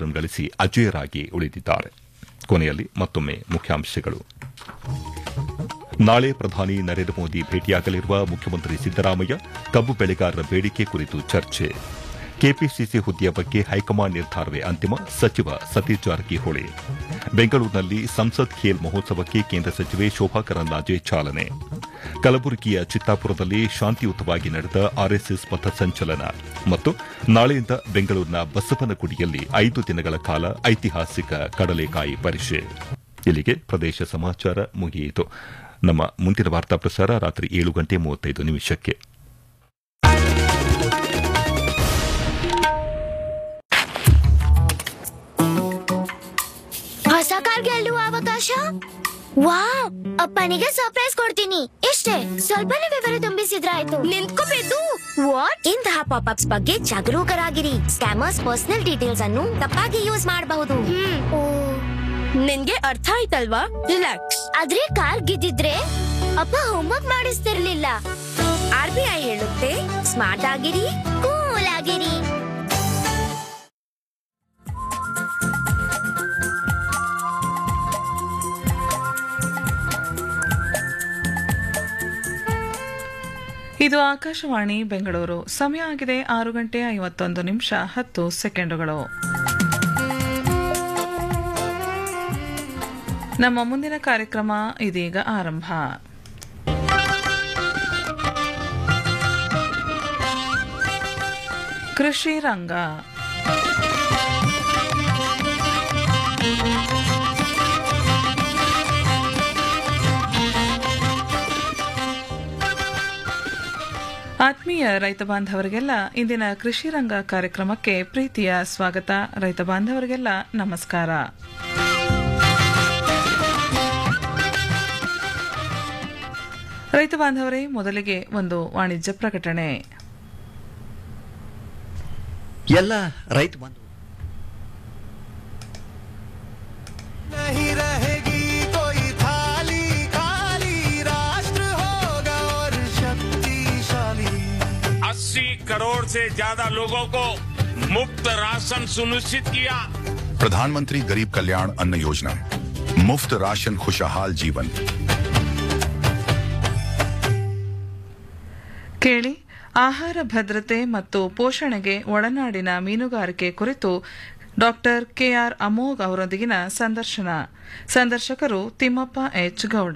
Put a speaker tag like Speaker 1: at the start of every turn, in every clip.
Speaker 1: Run ಗಳಿಸಿ ಅಜೇಯರಾಗಿ ಉಳಿದಿದ್ದಾರೆ ಕೊನೆಯಲ್ಲಿ ಮತ್ತೊಮ್ಮೆ ಮುಖ್ಯಾಂಶಗಳು ನಾಳೆ ಪ್ರಧಾನಿ ನರೇಂದ್ರ ಮೋದಿ ಭೇಟಿಯಾಗಲಿರುವ ಮುಖ್ಯಮಂತ್ರಿ ಸಿದ್ದರಾಮಯ್ಯ ಕಬ್ಬು ಬೆಳೆಗಾರರ ಬೇಡಿಕೆ ಕುರಿತು ಚರ್ಚೆ ಕೆಪಿಸಿಸಿ ಹುದ್ದೆಯ ಬಗ್ಗೆ ಹೈಕಮಾಂಡ್ ನಿರ್ಧಾರವೇ ಅಂತಿಮ ಸಚಿವ ಸತೀಶ್ ಜಾರಕಿಹೊಳಿ ಬೆಂಗಳೂರಿನಲ್ಲಿ ಸಂಸತ್ ಖೇಲ್ ಮಹೋತ್ಸವಕ್ಕೆ ಕೇಂದ್ರ ಸಚಿವೆ ಶೋಭಾ ಕರಂದ್ಲಾಜೆ ಚಾಲನೆ ಕಲಬುರಗಿಯ ಚಿತ್ತಾಪುರದಲ್ಲಿ ಶಾಂತಿಯುತವಾಗಿ ನಡೆದ ಆರ್ಎಸ್ಎಸ್ ಪಥಸಂಚಲನ ಮತ್ತು ನಾಳೆಯಿಂದ ಬೆಂಗಳೂರಿನ ಬಸವನಗುಡಿಯಲ್ಲಿ ಐದು ದಿನಗಳ ಕಾಲ ಐತಿಹಾಸಿಕ ಕಡಲೆಕಾಯಿ ಪರಿಷೆ ಇಲ್ಲಿಗೆ ಪ್ರದೇಶ ಸಮಾಚಾರ ಮುಗಿಯಿತು ನಮ್ಮ ಮುಂದಿನ ವಾರ್ತಾ ಪ್ರಸಾರ ರಾತ್ರಿ ಏಳು ಗಂಟೆ ಮೂವತ್ತೈದು ನಿಮಿಷಕ್ಕೆ
Speaker 2: ಹೊಸ ಕಾರ್ ಗೆಲ್ಲುವ ಅವಕಾಶ ವಾವ್ ಅಪ್ಪನಿಗೆ ಸರ್ಪ್ರೈಸ್ ಕೊಡ್ತೀನಿ ಇಷ್ಟೇ ಸ್ವಲ್ಪನೇ ವಿವರ ತುಂಬಿಸಿದ್ರಾಯ್ತು ನಿಂತ್ಕೋಬೇಕು ವಾಟ್ ಇಂತಹ ಪಾಪ್ ಅಪ್ಸ್ ಬಗ್ಗೆ ಜಾಗರೂಕರಾಗಿರಿ ಸ್ಕ್ಯಾಮರ್ಸ್ ಪರ್ಸನಲ್ ಡೀಟೇಲ್ಸ್ ಅನ್ನು ತಪ್ಪಾಗಿ ಯೂಸ್ ಮಾಡಬಹುದು
Speaker 3: ನಿನ್ಗೆ ಅರ್ಥ ಆಯ್ತಲ್ವಾ ರಿಲ್ಯಾಕ್ಸ್
Speaker 2: ಆದ್ರೆ ಕಾರ್ ಗೆದ್ದಿದ್ರೆ ಅಪ್ಪ ಹೋಮ್ವರ್ಕ್ ಮಾಡಿಸ್ತಿರ್ಲಿಲ್ಲ
Speaker 3: ಆರ್ ಬಿ ಐ ಹೇಳುತ್ತೆ ಸ್ಮಾರ್ಟ್ ಆಗಿರಿ
Speaker 2: ಕೂಲ್ ಆಗಿರಿ
Speaker 4: ಇದು ಆಕಾಶವಾಣಿ ಬೆಂಗಳೂರು ಸಮಯ ಆಗಿದೆ ಆರು ಗಂಟೆ ಐವತ್ತೊಂದು ನಿಮಿಷ ಹತ್ತು ಸೆಕೆಂಡುಗಳು ನಮ್ಮ ಮುಂದಿನ ಕಾರ್ಯಕ್ರಮ ಇದೀಗ ಆರಂಭ ಕೃಷಿ ರಂಗ ಆತ್ಮೀಯ ರೈತ ಬಾಂಧವರಿಗೆಲ್ಲ ಇಂದಿನ ಕೃಷಿ ರಂಗ ಕಾರ್ಯಕ್ರಮಕ್ಕೆ ಪ್ರೀತಿಯ ಸ್ವಾಗತ ರೈತ ಬಾಂಧವರಿಗೆಲ್ಲ ನಮಸ್ಕಾರ ರೈತ ಬಾಂಧವರೇ ಮೊದಲಿಗೆ ಒಂದು ವಾಣಿಜ್ಯ ಪ್ರಕಟಣೆ
Speaker 5: ಎಲ್ಲ ರೈತ ಬಂಧು
Speaker 6: नहीं रहेगी कोई थाली खाली राष्ट्र होगा और शक्तिशाली
Speaker 7: अस्सी करोड़ से ज्यादा लोगों को मुफ्त राशन सुनिश्चित किया
Speaker 8: प्रधानमंत्री गरीब कल्याण अन्न योजना मुफ्त राशन खुशहाल जीवन
Speaker 4: ಕೇಳಿ ಆಹಾರ ಭದ್ರತೆ ಮತ್ತು ಪೋಷಣೆಗೆ ಒಳನಾಡಿನ ಮೀನುಗಾರಿಕೆ ಕುರಿತು ಡಾಕ್ಟರ್ ಕೆಆರ್ ಅಮೋಘ್ ಅವರೊಂದಿಗಿನ ಸಂದರ್ಶನ ಸಂದರ್ಶಕರು ತಿಮ್ಮಪ್ಪ ಎಚ್ ಗೌಡ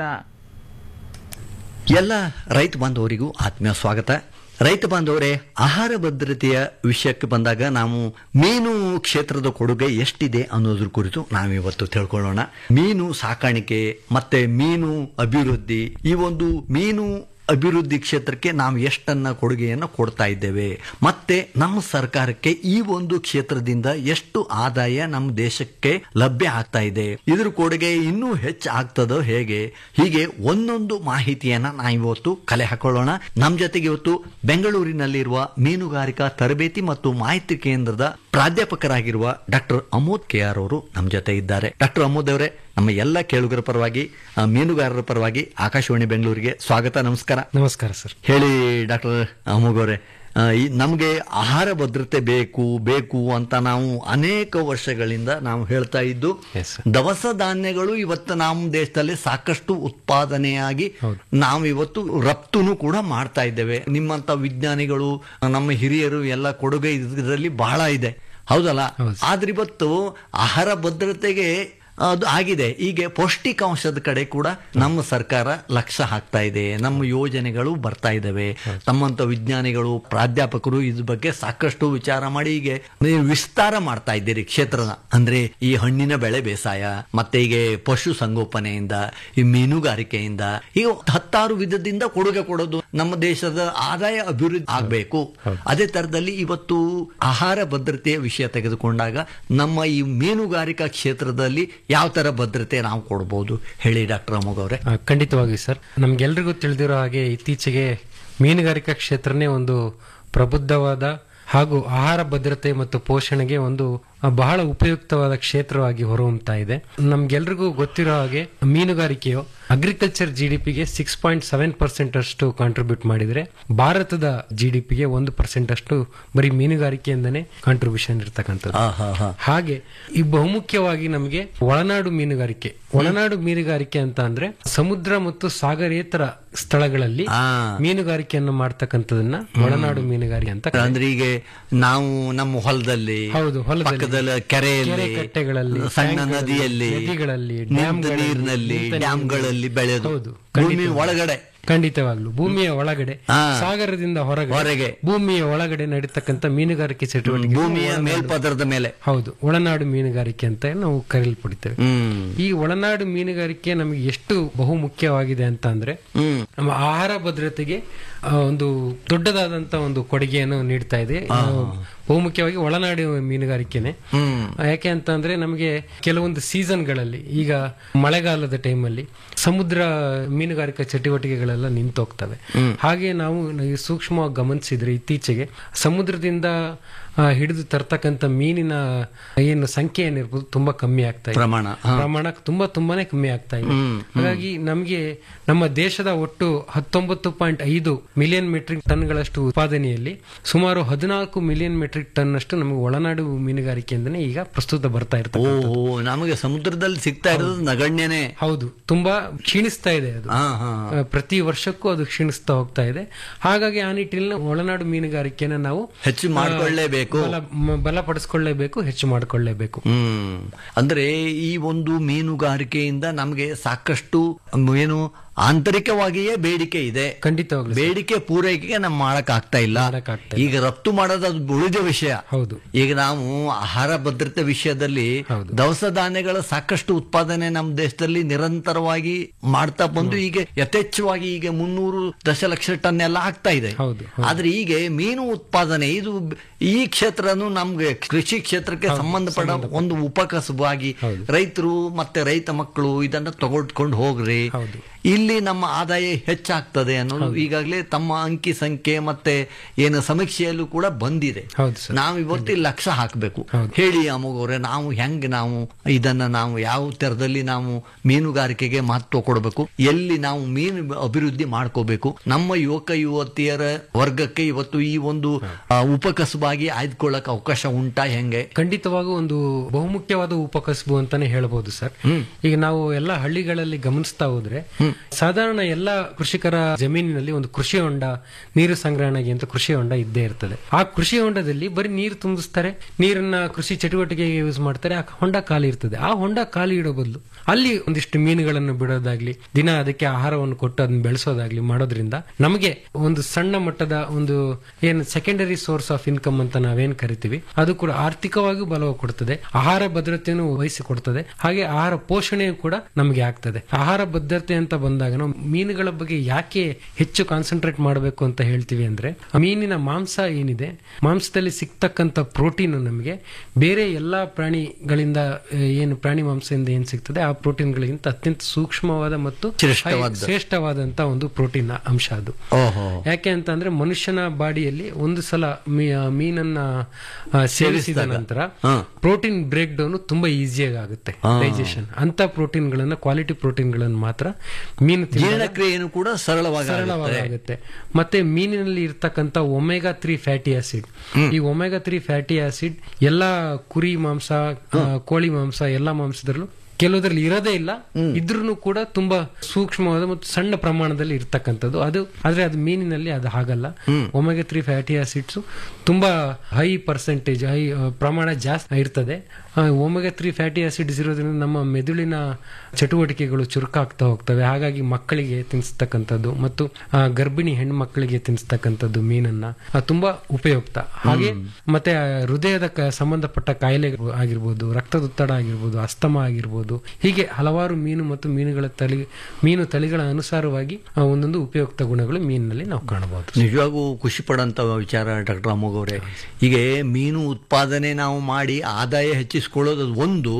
Speaker 5: ಎಲ್ಲ ರೈತ ಬಾಂಧವರಿಗೂ ಆತ್ಮೀಯ ಸ್ವಾಗತ ರೈತ ಬಾಂಧವರೇ ಆಹಾರ ಭದ್ರತೆಯ ವಿಷಯಕ್ಕೆ ಬಂದಾಗ ನಾವು ಮೀನು ಕ್ಷೇತ್ರದ ಕೊಡುಗೆ ಎಷ್ಟಿದೆ ಅನ್ನೋದ್ರ ಕುರಿತು ನಾವಿವತ್ತು ತಿಳ್ಕೊಳ್ಳೋಣ ಮೀನು ಸಾಕಾಣಿಕೆ ಮತ್ತೆ ಮೀನು ಅಭಿವೃದ್ಧಿ ಈ ಒಂದು ಮೀನು ಅಭಿವೃದ್ಧಿ ಕ್ಷೇತ್ರಕ್ಕೆ ನಾವು ಎಷ್ಟನ್ನ ಕೊಡುಗೆಯನ್ನು ಕೊಡ್ತಾ ಇದ್ದೇವೆ ಮತ್ತೆ ನಮ್ಮ ಸರ್ಕಾರಕ್ಕೆ ಈ ಒಂದು ಕ್ಷೇತ್ರದಿಂದ ಎಷ್ಟು ಆದಾಯ ನಮ್ಮ ದೇಶಕ್ಕೆ ಲಭ್ಯ ಆಗ್ತಾ ಇದೆ ಇದ್ರ ಕೊಡುಗೆ ಇನ್ನೂ ಹೆಚ್ಚು ಆಗ್ತದೋ ಹೇಗೆ ಹೀಗೆ ಒಂದೊಂದು ಮಾಹಿತಿಯನ್ನ ನಾವಿವತ್ತು ಕಲೆ ಹಾಕೊಳ್ಳೋಣ ನಮ್ಮ ಜೊತೆಗೆ ಇವತ್ತು ಬೆಂಗಳೂರಿನಲ್ಲಿರುವ ಮೀನುಗಾರಿಕಾ ತರಬೇತಿ ಮತ್ತು ಮಾಹಿತಿ ಕೇಂದ್ರದ ಪ್ರಾಧ್ಯಾಪಕರಾಗಿರುವ ಡಾಕ್ಟರ್ ಅಮೋದ್ ಕೆ ಆರ್ ಅವರು ನಮ್ಮ ಜೊತೆ ಇದ್ದಾರೆ ಡಾಕ್ಟರ್ ಅಮೋದ್ ಅವರೇ ನಮ್ಮ ಎಲ್ಲ ಕೇಳುಗರ ಪರವಾಗಿ ಆ, ಮೀನುಗಾರರ ಪರವಾಗಿ ಆಕಾಶವಾಣಿ ಬೆಂಗಳೂರಿಗೆ ಸ್ವಾಗತ ನಮಸ್ಕಾರ
Speaker 9: ನಮಸ್ಕಾರ ಸರ್
Speaker 5: ಹೇಳಿ ಡಾಕ್ಟರ್ ಅಮೋಘ್ ಅವರೇ ಆ, ಈ ನಮಗೆ ಆಹಾರ ಭದ್ರತೆ ಬೇಕು ಬೇಕು ಅಂತ ನಾವು ಅನೇಕ ವರ್ಷಗಳಿಂದ ನಾವು ಹೇಳ್ತಾ ಇದ್ದು
Speaker 9: Yes, sir.
Speaker 5: ದವಸ ಧಾನ್ಯಗಳು ಇವತ್ತು ನಮ್ಮ ದೇಶದಲ್ಲಿ ಸಾಕಷ್ಟು ಉತ್ಪಾದನೆಯಾಗಿ ನಾವು ಇವತ್ತು ರಫ್ತುನು ಕೂಡ ಮಾಡ್ತಾ ಇದ್ದೇವೆ ನಿಮ್ಮಂತ ವಿಜ್ಞಾನಿಗಳು ನಮ್ಮ ಹಿರಿಯರು ಎಲ್ಲ ಕೊಡುಗೆ ಇದರಲ್ಲಿ ಬಹಳ ಇದೆ ಹೌದಲ್ಲ
Speaker 9: ಹೌದು.
Speaker 5: ಆದ್ರೆ ಇವತ್ತು ಆಹಾರ ಭದ್ರತೆಗೆ ಅದು ಆಗಿದೆ ಈಗ ಪೌಷ್ಟಿಕಾಂಶದ ಕಡೆ ಕೂಡ ನಮ್ಮ ಸರ್ಕಾರ ಲಕ್ಷ್ಯ ಹಾಕ್ತಾ ಇದೆ ನಮ್ಮ ಯೋಜನೆಗಳು ಬರ್ತಾ ಇದ್ದಾವೆ ತಮ್ಮಂತ ವಿಜ್ಞಾನಿಗಳು ಪ್ರಾಧ್ಯಾಪಕರು ಇದ್ರ ಬಗ್ಗೆ ಸಾಕಷ್ಟು ವಿಚಾರ ಮಾಡಿ ಈಗ ನೀವು ವಿಸ್ತಾರ ಮಾಡ್ತಾ ಇದ್ದೀರಿ ಕ್ಷೇತ್ರದ ಅಂದ್ರೆ ಈ ಹಣ್ಣಿನ ಬೆಳೆ ಬೇಸಾಯ ಮತ್ತೆ ಈಗ ಪಶು ಸಂಗೋಪನೆಯಿಂದ ಈ ಮೀನುಗಾರಿಕೆಯಿಂದ ಈಗ ಹತ್ತಾರು ವಿಧದಿಂದ ಕೊಡುಗೆ ಕೊಡೋದು ನಮ್ಮ ದೇಶದ ಆದಾಯ ಅಭಿವೃದ್ಧಿ ಆಗಬೇಕು ಅದೇ ತರದಲ್ಲಿ ಇವತ್ತು ಆಹಾರ ಭದ್ರತೆಯ ವಿಷಯ ತೆಗೆದುಕೊಂಡಾಗ ನಮ್ಮ ಈ ಮೀನುಗಾರಿಕಾ ಕ್ಷೇತ್ರದಲ್ಲಿ ಯಾವ ತರ ಭದ್ರತೆ ನಾವು ಕೊಡಬಹುದು ಹೇಳಿ ಡಾಕ್ಟರ್ ಅಮೋಘ್ ಅವರೇ
Speaker 9: ಆ, ಖಂಡಿತವಾಗಿ ಸರ್ ನಮ್ಗೆಲ್ರಿಗೂ ತಿಳಿದಿರೋ ಹಾಗೆ ಇತ್ತೀಚೆಗೆ ಮೀನುಗಾರಿಕಾ ಕ್ಷೇತ್ರನೇ ಒಂದು ಪ್ರಬುದ್ಧವಾದ ಹಾಗೂ ಆಹಾರ ಭದ್ರತೆ ಮತ್ತು ಪೋಷಣೆಗೆ ಒಂದು ಆ, ಬಹಳ ಉಪಯುಕ್ತವಾದ ಕ್ಷೇತ್ರವಾಗಿ ಹೊರಹೊಮ್ತಾ ಇದೆ ನಮ್ಗೆಲ್ರಿಗೂ ಗೊತ್ತಿರೋ ಹಾಗೆ ಮೀನುಗಾರಿಕೆಯು ಅಗ್ರಿಕಲ್ಚರ್ ಜಿಡಿಪಿಗೆ ಸಿಕ್ಸ್ ಪಾಯಿಂಟ್ ಸೆವೆನ್ ಪರ್ಸೆಂಟ್ ಅಷ್ಟು ಕಾಂಟ್ರಿಬ್ಯೂಟ್ ಮಾಡಿದ್ರೆ ಭಾರತದ ಜಿಡಿಪಿಗೆ ಒಂದು ಪರ್ಸೆಂಟ್ ಅಷ್ಟು ಬರೀ ಮೀನುಗಾರಿಕೆಯಿಂದನೇ ಕಾಂಟ್ರಿಬ್ಯೂಷನ್ ಇರ್ತಕ್ಕಂಥದ್ದು ಹಾಗೆ ಈ ಬಹುಮುಖ್ಯವಾಗಿ ನಮಗೆ ಒಳನಾಡು ಮೀನುಗಾರಿಕೆ ಒಳನಾಡು ಮೀನುಗಾರಿಕೆ ಅಂತ ಅಂದ್ರೆ ಸಮುದ್ರ ಮತ್ತು ಸಾಗರೇತರ ಸ್ಥಳಗಳಲ್ಲಿ ಮೀನುಗಾರಿಕೆಯನ್ನು ಮಾಡ್ತಕ್ಕಂಥದನ್ನ ಒಳನಾಡು ಮೀನುಗಾರಿಕೆ ಅಂತ ಕರೀತಾರೆ.
Speaker 5: ಅಂದ್ರೆ ಈಗ ನಾವು ನಮ್ಮ ಹೊಲದಲ್ಲಿ
Speaker 9: ಹೌದು, ಹೊಲದಲ್ಲಿ.
Speaker 5: ಪಕ್ಕದಲ್ಲಿ ಕೆರೆಯಲ್ಲಿ
Speaker 9: ಕೆರೆ ಕಟ್ಟೆಗಳಲ್ಲಿ,
Speaker 5: ಸಣ್ಣ
Speaker 9: ಟ್ಯಾಂಕ್ಗಳಲ್ಲಿ,
Speaker 5: ನದಿಯಲ್ಲಿ
Speaker 9: ನದಿಗಳಲ್ಲಿ,
Speaker 5: ನಿಂತ
Speaker 9: ಡ್ಯಾಮ್ಗಳಲ್ಲಿ,
Speaker 5: ನೀರಿನಲ್ಲಿ
Speaker 9: ನಿಂತ
Speaker 5: ಡ್ಯಾಮ್ಗಳಲ್ಲಿ ಬೆಳೆದು
Speaker 9: ಹೌದು,
Speaker 5: ಭೂಮಿ
Speaker 9: ಖಂಡಿತವಾಗಿ.
Speaker 5: ಒಳಗಡೆ
Speaker 9: ಖಂಡಿತವಾಗ್ಲು ಭೂಮಿಯ ಒಳಗಡೆ
Speaker 5: ಹಾ.
Speaker 9: ಸಾಗರದಿಂದ ಹೊರಗಡೆ
Speaker 5: ಹೊರಗೆ.
Speaker 9: ಭೂಮಿಯ ಒಳಗಡೆ ನಡೀತಕ್ಕಂಥ ಮೀನುಗಾರಿಕೆ ಚಟುವಟಿಕೆ
Speaker 5: ಭೂಮಿಯ ಮೇಲ್ಪದರದ ಮೇಲೆ
Speaker 9: ಹೌದು ಒಳನಾಡು ಮೀನುಗಾರಿಕೆ ಅಂತ ನಾವು ಕರೆಯಲ್ಪಡ್ತೇವೆ
Speaker 5: ಹ್ಮ್
Speaker 9: ಈ ಒಳನಾಡು ಮೀನುಗಾರಿಕೆ ನಮಗೆ ಎಷ್ಟು ಬಹುಮುಖ್ಯವಾಗಿದೆ ಅಂತ ಅಂದ್ರೆ
Speaker 5: ಹ್ಮ್
Speaker 9: ನಮ್ಮ ಆಹಾರ ಭದ್ರತೆಗೆ ಆ, ಒಂದು ದೊಡ್ಡದಾದಂತ ಒಂದು ಕೊಡುಗೆಯನ್ನು ನೀಡ್ತಾ ಇದೆ ಆ, ಬಹುಮುಖ್ಯವಾಗಿ ಒಳನಾಡು ಮೀನುಗಾರಿಕೆನೆ
Speaker 5: ಹ್ಮ್
Speaker 9: ಯಾಕೆ ಅಂತ ಅಂದ್ರೆ ನಮಗೆ ಕೆಲವೊಂದು ಸೀಸನ್ಗಳಲ್ಲಿ ಈಗ ಮಳೆಗಾಲದ ಟೈಮಲ್ಲಿ ಸಮುದ್ರ ಮೀನುಗಾರಿಕಾ ಚಟುವಟಿಕೆಗಳೆಲ್ಲ ನಿಂತೋಗ್ತವೆ ಹಾಗೆ ನಾವು ಈ ಸೂಕ್ಷ್ಮವಾಗಿ ಗಮನಿಸಿದ್ರೆ ಇತ್ತೀಚೆಗೆ ಸಮುದ್ರದಿಂದ ಆ, ಹಿಡಿದು ತರ್ತಕ್ಕಂಥ ಮೀನಿನ ಏನು ಸಂಖ್ಯೆ ಏನಿರ್ಬೋದು ತುಂಬಾ ಕಮ್ಮಿ ಆಗ್ತಾ ಇದೆ
Speaker 5: ಪ್ರಮಾಣ ಹಾ.
Speaker 9: ಪ್ರಮಾಣ ತುಂಬಾ ತುಂಬಾನೇ ಕಮ್ಮಿ ಆಗ್ತಾ ಇದೆ ಹಾಗಾಗಿ ನಮಗೆ ನಮ್ಮ ದೇಶದ ಒಟ್ಟು ಹತ್ತೊಂಬತ್ತು ಪಾಯಿಂಟ್ ಐದು ಮಿಲಿಯನ್ ಮೆಟ್ರಿಕ್ ಟನ್ಗಳಷ್ಟು ಉತ್ಪಾದನೆಯಲ್ಲಿ ಸುಮಾರು ಹದಿನಾಲ್ಕು ಮಿಲಿಯನ್ ಮೆಟ್ರಿಕ್ ಟನ್ ಅಷ್ಟು ನಮಗೆ ಒಳನಾಡು ಮೀನುಗಾರಿಕೆಯಿಂದನೇ ಈಗ ಪ್ರಸ್ತುತ ಬರ್ತಾ ಇರ್ತದೆ
Speaker 5: ಓಹೋ ನಮಗೆ ಸಮುದ್ರದಲ್ಲಿ ಸಿಗ್ತಾ ಇರೋದು ನಗಣ್ಯನೇ
Speaker 9: ಹೌದು ತುಂಬಾ ಕ್ಷೀಣಿಸ್ತಾ ಇದೆ ಅದು
Speaker 5: ಹಾ ಹಾ
Speaker 9: ಆ, ಪ್ರತಿ ವರ್ಷಕ್ಕೂ ಅದು ಕ್ಷೀಣಿಸ್ತಾ ಹೋಗ್ತಾ ಇದೆ ಹಾಗಾಗಿ ಆ ನಿಟ್ಟಿನಲ್ಲಿ ಒಳನಾಡು ಮೀನುಗಾರಿಕೆನ ನಾವು
Speaker 5: ಹೆಚ್ಚು ಮಾಡ್ಕೊಳ್ಳೇಬೇಕು
Speaker 9: ಬಲ ಮ- ಬಲಪಡಿಸ್ಕೊಳ್ಳೇಬೇಕು ಹೆಚ್ಚು ಮಾಡಿಕೊಳ್ಳೇಬೇಕು
Speaker 5: ಹ್ಮ್ ಅಂದ್ರೆ ಈ ಒಂದು ಮೀನುಗಾರಿಕೆಯಿಂದ ನಮಗೆ ಸಾಕಷ್ಟು ಏನು ಆಂತರಿಕವಾಗಿಯೇ ಬೇಡಿಕೆ ಇದೆ
Speaker 9: ಖಂಡಿತವಾಗ್ಲು ಸರ್.
Speaker 5: ಬೇಡಿಕೆ ಪೂರೈಕೆಗೆ ನಾವು ಮಾಡಕ್ ಆಗ್ತಾ ಇಲ್ಲ
Speaker 9: ಮಾಡಕ್ಕಾಗ್ತಾ
Speaker 5: ಈಗ ರಫ್ತು ಮಾಡೋದು ಅದು ಉಳಿದ ವಿಷಯ
Speaker 9: ಹೌದು
Speaker 5: ಈಗ ನಾವು ಆಹಾರ ಭದ್ರತೆ ವಿಷಯದಲ್ಲಿ
Speaker 9: ಹೌದು.
Speaker 5: ದವಸ ಧಾನ್ಯಗಳ ಸಾಕಷ್ಟು ಉತ್ಪಾದನೆ ನಮ್ಮ ದೇಶದಲ್ಲಿ ನಿರಂತರವಾಗಿ ಮಾಡ್ತಾ ಬಂದು ಈಗ ಯಥೇಚ್ಛವಾಗಿ ಈಗ ಮುನ್ನೂರು ದಶಲಕ್ಷ ಟನ್ ಎಲ್ಲ ಆಗ್ತಾ ಇದೆ
Speaker 9: ಹೌದು,
Speaker 5: ಆದ್ರೆ ಈಗ ಮೀನು ಉತ್ಪಾದನೆ ಇದು ಬ- ಈ ಕ್ಷೇತ್ರನು ನಮ್ಗೆ ಕೃಷಿ ಕ್ಷೇತ್ರಕ್ಕೆ ಸಂಬಂಧಪಟ್ಟ ಒಂದು ಉಪಕಸಬಾಗಿ ರೈತರು ಮತ್ತೆ ರೈತ ಮಕ್ಕಳು ಇದನ್ನ ತಗೊಳ್ಕೊಂಡು ಹೋಗ್ರಿ
Speaker 9: ಹೌದು.
Speaker 5: ಇಲ್ಲಿ ನಮ್ಮ ಆದಾಯ ಹೆಚ್ಚಾಗ್ತದೆ ಅನ್ನೋದು ಈಗಾಗಲೇ ತಮ್ಮ ಅಂಕಿ ಸಂಖ್ಯೆ ಮತ್ತೆ ಏನು ಸಮೀಕ್ಷೆಯಲ್ಲೂ ಕೂಡ ಬಂದಿದೆ
Speaker 9: ಹೌದು ಸರ್.
Speaker 5: ನಾವು ಇವತ್ತು ಇಲ್ಲಿ ಲಕ್ಷ ಹಾಕಬೇಕು
Speaker 9: ಹೌದು.
Speaker 5: ಹೇಳಿ ಅಮ್ಮಗವ್ರೆ ನಾವು ಹೆಂಗ್ ನಾವು ಇದನ್ನ ನಾವು ಯಾವ ತೆರದಲ್ಲಿ ನಾವು ಮೀನುಗಾರಿಕೆಗೆ ಮಹತ್ವ ಕೊಡಬೇಕು ಎಲ್ಲಿ ನಾವು ಮೀನು ಅಭಿವೃದ್ಧಿ ಮಾಡ್ಕೋಬೇಕು ನಮ್ಮ ಯುವಕ ಯುವತಿಯರ ವರ್ಗಕ್ಕೆ ಇವತ್ತು ಈ ಒಂದು ಆ, ಉಪಕಸಬಾಗಿ ಆಯ್ದುಕೊಳ್ಳಕ್ ಅವಕಾಶ ಉಂಟಾ ಹೆಂಗೆ
Speaker 9: ಖಂಡಿತವಾಗೂ ಒಂದು ಬಹುಮುಖ್ಯವಾದ ಉಪಕಸಬು ಅಂತಾನೆ ಹೇಳ್ಬೋದು ಸರ್ ಈಗ ನಾವು ಎಲ್ಲ ಹಳ್ಳಿಗಳಲ್ಲಿ ಗಮನಿಸ್ತಾ ಹೋದ್ರೆ ಸಾಧಾರಣ ಎಲ್ಲ ಕೃಷಿಕರ ಜಮೀನಿನಲ್ಲಿ ಒಂದು ಕೃಷಿ ಹೊಂಡ ನೀರು ಸಂಗ್ರಹಣೆಗೆ ಅಂತ ಕೃಷಿ ಹೊಂಡ ಇದ್ದೇ ಇರ್ತದೆ ಆ ಕೃಷಿ ಹೊಂಡದಲ್ಲಿ ಬರೀ ನೀರು ತುಂಬಿಸ್ತಾರೆ ನೀರನ್ನ ಕೃಷಿ ಚಟುವಟಿಕೆಗೆ ಯೂಸ್ ಮಾಡ್ತಾರೆ ಆ ಹೊಂಡ ಖಾಲಿ ಇರ್ತದೆ ಆ ಹೊಂಡ ಖಾಲಿ ಇಡೋ ಬದಲು ಅಲ್ಲಿ ಒಂದಿಷ್ಟು ಮೀನುಗಳನ್ನು ಬಿಡೋದಾಗ್ಲಿ ದಿನ ಅದಕ್ಕೆ ಆಹಾರವನ್ನು ಕೊಟ್ಟು ಅದನ್ನ ಬೆಳೆಸೋದಾಗ್ಲಿ ಮಾಡೋದ್ರಿಂದ ನಮಗೆ ಒಂದು ಸಣ್ಣ ಮಟ್ಟದ ಒಂದು ಏನು ಸೆಕೆಂಡರಿ ಸೋರ್ಸ್ ಆಫ್ ಇನ್ಕಮ್ ಅಂತ ನಾವೇನ್ ಕರಿತೀವಿ ಅದು ಕೂಡ ಆರ್ಥಿಕವಾಗಿ ಬಲವ ಕೊಡ್ತದೆ ಆಹಾರ ಭದ್ರತೆಯನ್ನು ವಹಿಸಿಕೊಡ್ತದೆ ಹಾಗೆ ಆಹಾರ ಪೋಷಣೆಯು ಕೂಡ ನಮಗೆ ಆಗ್ತದೆ ಆಹಾರ ಭದ್ರತೆ ಅಂತ ಬಂದಾಗ ನಾವು ಮೀನುಗಳ ಬಗ್ಗೆ ಯಾಕೆ ಹೆಚ್ಚು ಕಾನ್ಸಂಟ್ರೇಟ್ ಮಾಡಬೇಕು ಅಂತ ಹೇಳ್ತೀವಿ ಅಂದ್ರೆ ಮೀನಿನ ಮಾಂಸ ಏನಿದೆ ಮಾಂಸದಲ್ಲಿ ಸಿಗ್ತಕ್ಕಂಥ ಪ್ರೋಟೀನ್ ನಮಗೆ ಬೇರೆ ಎಲ್ಲಾ ಪ್ರಾಣಿಗಳಿಂದ ಆ, ಏನು ಪ್ರಾಣಿ ಮಾಂಸದಿಂದ ಏನ್ ಸಿಗ್ತದೆ ಆ ಪ್ರೋಟೀನ್ಗಳಿಗಿಂತ ಅತ್ಯಂತ ಸೂಕ್ಷ್ಮವಾದ ಮತ್ತು
Speaker 5: ಶ್ರೇಷ್ಠವಾದ.
Speaker 9: ಶ್ರೇಷ್ಠವಾದಂತ ಒಂದು ಪ್ರೋಟೀನ್ ಅಂಶ ಅದು
Speaker 5: ಓಹೋ
Speaker 9: ಯಾಕೆ ಅಂತಂದ್ರೆ ಮನುಷ್ಯನ ಬಾಡಿಯಲ್ಲಿ ಒಂದು ಸಲ ಮೀ- ಮೀನನ್ನ ಆ, ಸೇವಿಸಿದ ನಂತರ
Speaker 5: ಹಾ.
Speaker 9: ಪ್ರೋಟೀನ್ ಬ್ರೇಕ್ ಡೌನ್ ತುಂಬಾ ಈಸಿಯಾಗಿ ಆಗುತ್ತೆ ಡೈಜೆಷನ್ ಅಂತ ಪ್ರೋಟೀನ್ ಗಳನ್ನ ಕ್ವಾಲಿಟಿ ಪ್ರೋಟೀನ್ ಗಳನ್ನ ಮಾತ್ರ ಮೀನು ತಿಂದಾಗ
Speaker 5: ಜೀರ್ಣಕ್ರಿಯೆಯನ್ನು ಕೂಡ ಸರಳವಾಗಿ
Speaker 9: ಸರಳವಾಗಿ ಆಗುತ್ತೆ ಮತ್ತೆ ಮೀನಿನಲ್ಲಿ ಇರ್ತಕ್ಕಂಥ ಒಮೆಗಾ ತ್ರೀ ಫ್ಯಾಟಿ ಆಸಿಡ್ ಈ ಒಮೆಗಾ ತ್ರೀ ಫ್ಯಾಟಿ ಆಸಿಡ್ ಎಲ್ಲಾ ಕುರಿ ಮಾಂಸ ಆ, ಕೋಳಿ ಮಾಂಸ ಎಲ್ಲಾ ಮಾಂಸದಲ್ಲೂ ಕೆಲವುದ್ರಲ್ಲಿ ಇರೋದೇ ಇಲ್ಲ ಇದ್ರೂ ಕೂಡ ತುಂಬಾ ಸೂಕ್ಷ್ಮವಾದ ಮತ್ತು ಸಣ್ಣ ಪ್ರಮಾಣದಲ್ಲಿ ಇರ್ತಕ್ಕಂಥದ್ದು ಅದು ಆದ್ರೆ ಅದು ಮೀನಿನಲ್ಲಿ ಅದು ಹಾಗಲ್ಲ ಒಮೆಗಾ ತ್ರೀ ಫ್ಯಾಟಿ ಆಸಿಡ್ಸ್ ತುಂಬಾ ಹೈ ಪರ್ಸೆಂಟೇಜ್ ಹೈ ಪ್ರಮಾಣ ಜಾಸ್ತಿ ಇರ್ತದೆ ಒಮೆಗಾ ತ್ರೀ ಫ್ಯಾಟಿ ಆಸಿಡ್ಸ್ ಇರೋದ್ರಿಂದ ನಮ್ಮ ಮೆದುಳಿನ ಚಟುವಟಿಕೆಗಳು ಚುರುಕಾಗ್ತಾ ಹೋಗ್ತವೆ ಹಾಗಾಗಿ ಮಕ್ಕಳಿಗೆ ತಿನ್ನಿಸ್ತಕ್ಕಂಥದ್ದು ಮತ್ತು ಆ, ಗರ್ಭಿಣಿ ಹೆಣ್ಣು ಮಕ್ಕಳಿಗೆ ತಿನ್ನಿಸ್ತಕ್ಕಂಥದ್ದು ಮೀನನ್ನ ಆ, ತುಂಬಾ ಉಪಯುಕ್ತ ಹಾಗೆ ಮತ್ತೆ ಆ, ಹೃದಯದ ಕ- ಸಂಬಂಧಪಟ್ಟ ಕಾಯಿಲೆ ಆಗಿರ್ಬೋದು ರಕ್ತದೊತ್ತಡ ಆಗಿರ್ಬೋದು ಅಸ್ತಮ ಆಗಿರ್ಬೋದು ಹೀಗೆ ಹಲವಾರು ಮೀನು ಮತ್ತು ಮೀನುಗಳ ತಳಿ ಮೀನು ತಳಿಗಳ ಅನುಸಾರವಾಗಿ ಆ, ಒಂದೊಂದು ಉಪಯುಕ್ತ ಗುಣಗಳು ಮೀನಿನಲ್ಲಿ ನಾವು ಕಾಣಬಹುದು
Speaker 5: ನಿಜವಾಗೂ ಖುಷಿ ಪಡಂತ ವಿಚಾರ ಡಾಕ್ಟರ್ ಅಮ್ಮಗೌರೆ ಈಗ ಮೀನು ಉತ್ಪಾದನೆ ನಾವು ಮಾಡಿ ಆದಾಯ ಹೆಚ್ಚಿಸ್ಕೊಳ್ಳೋದು ಒಂದು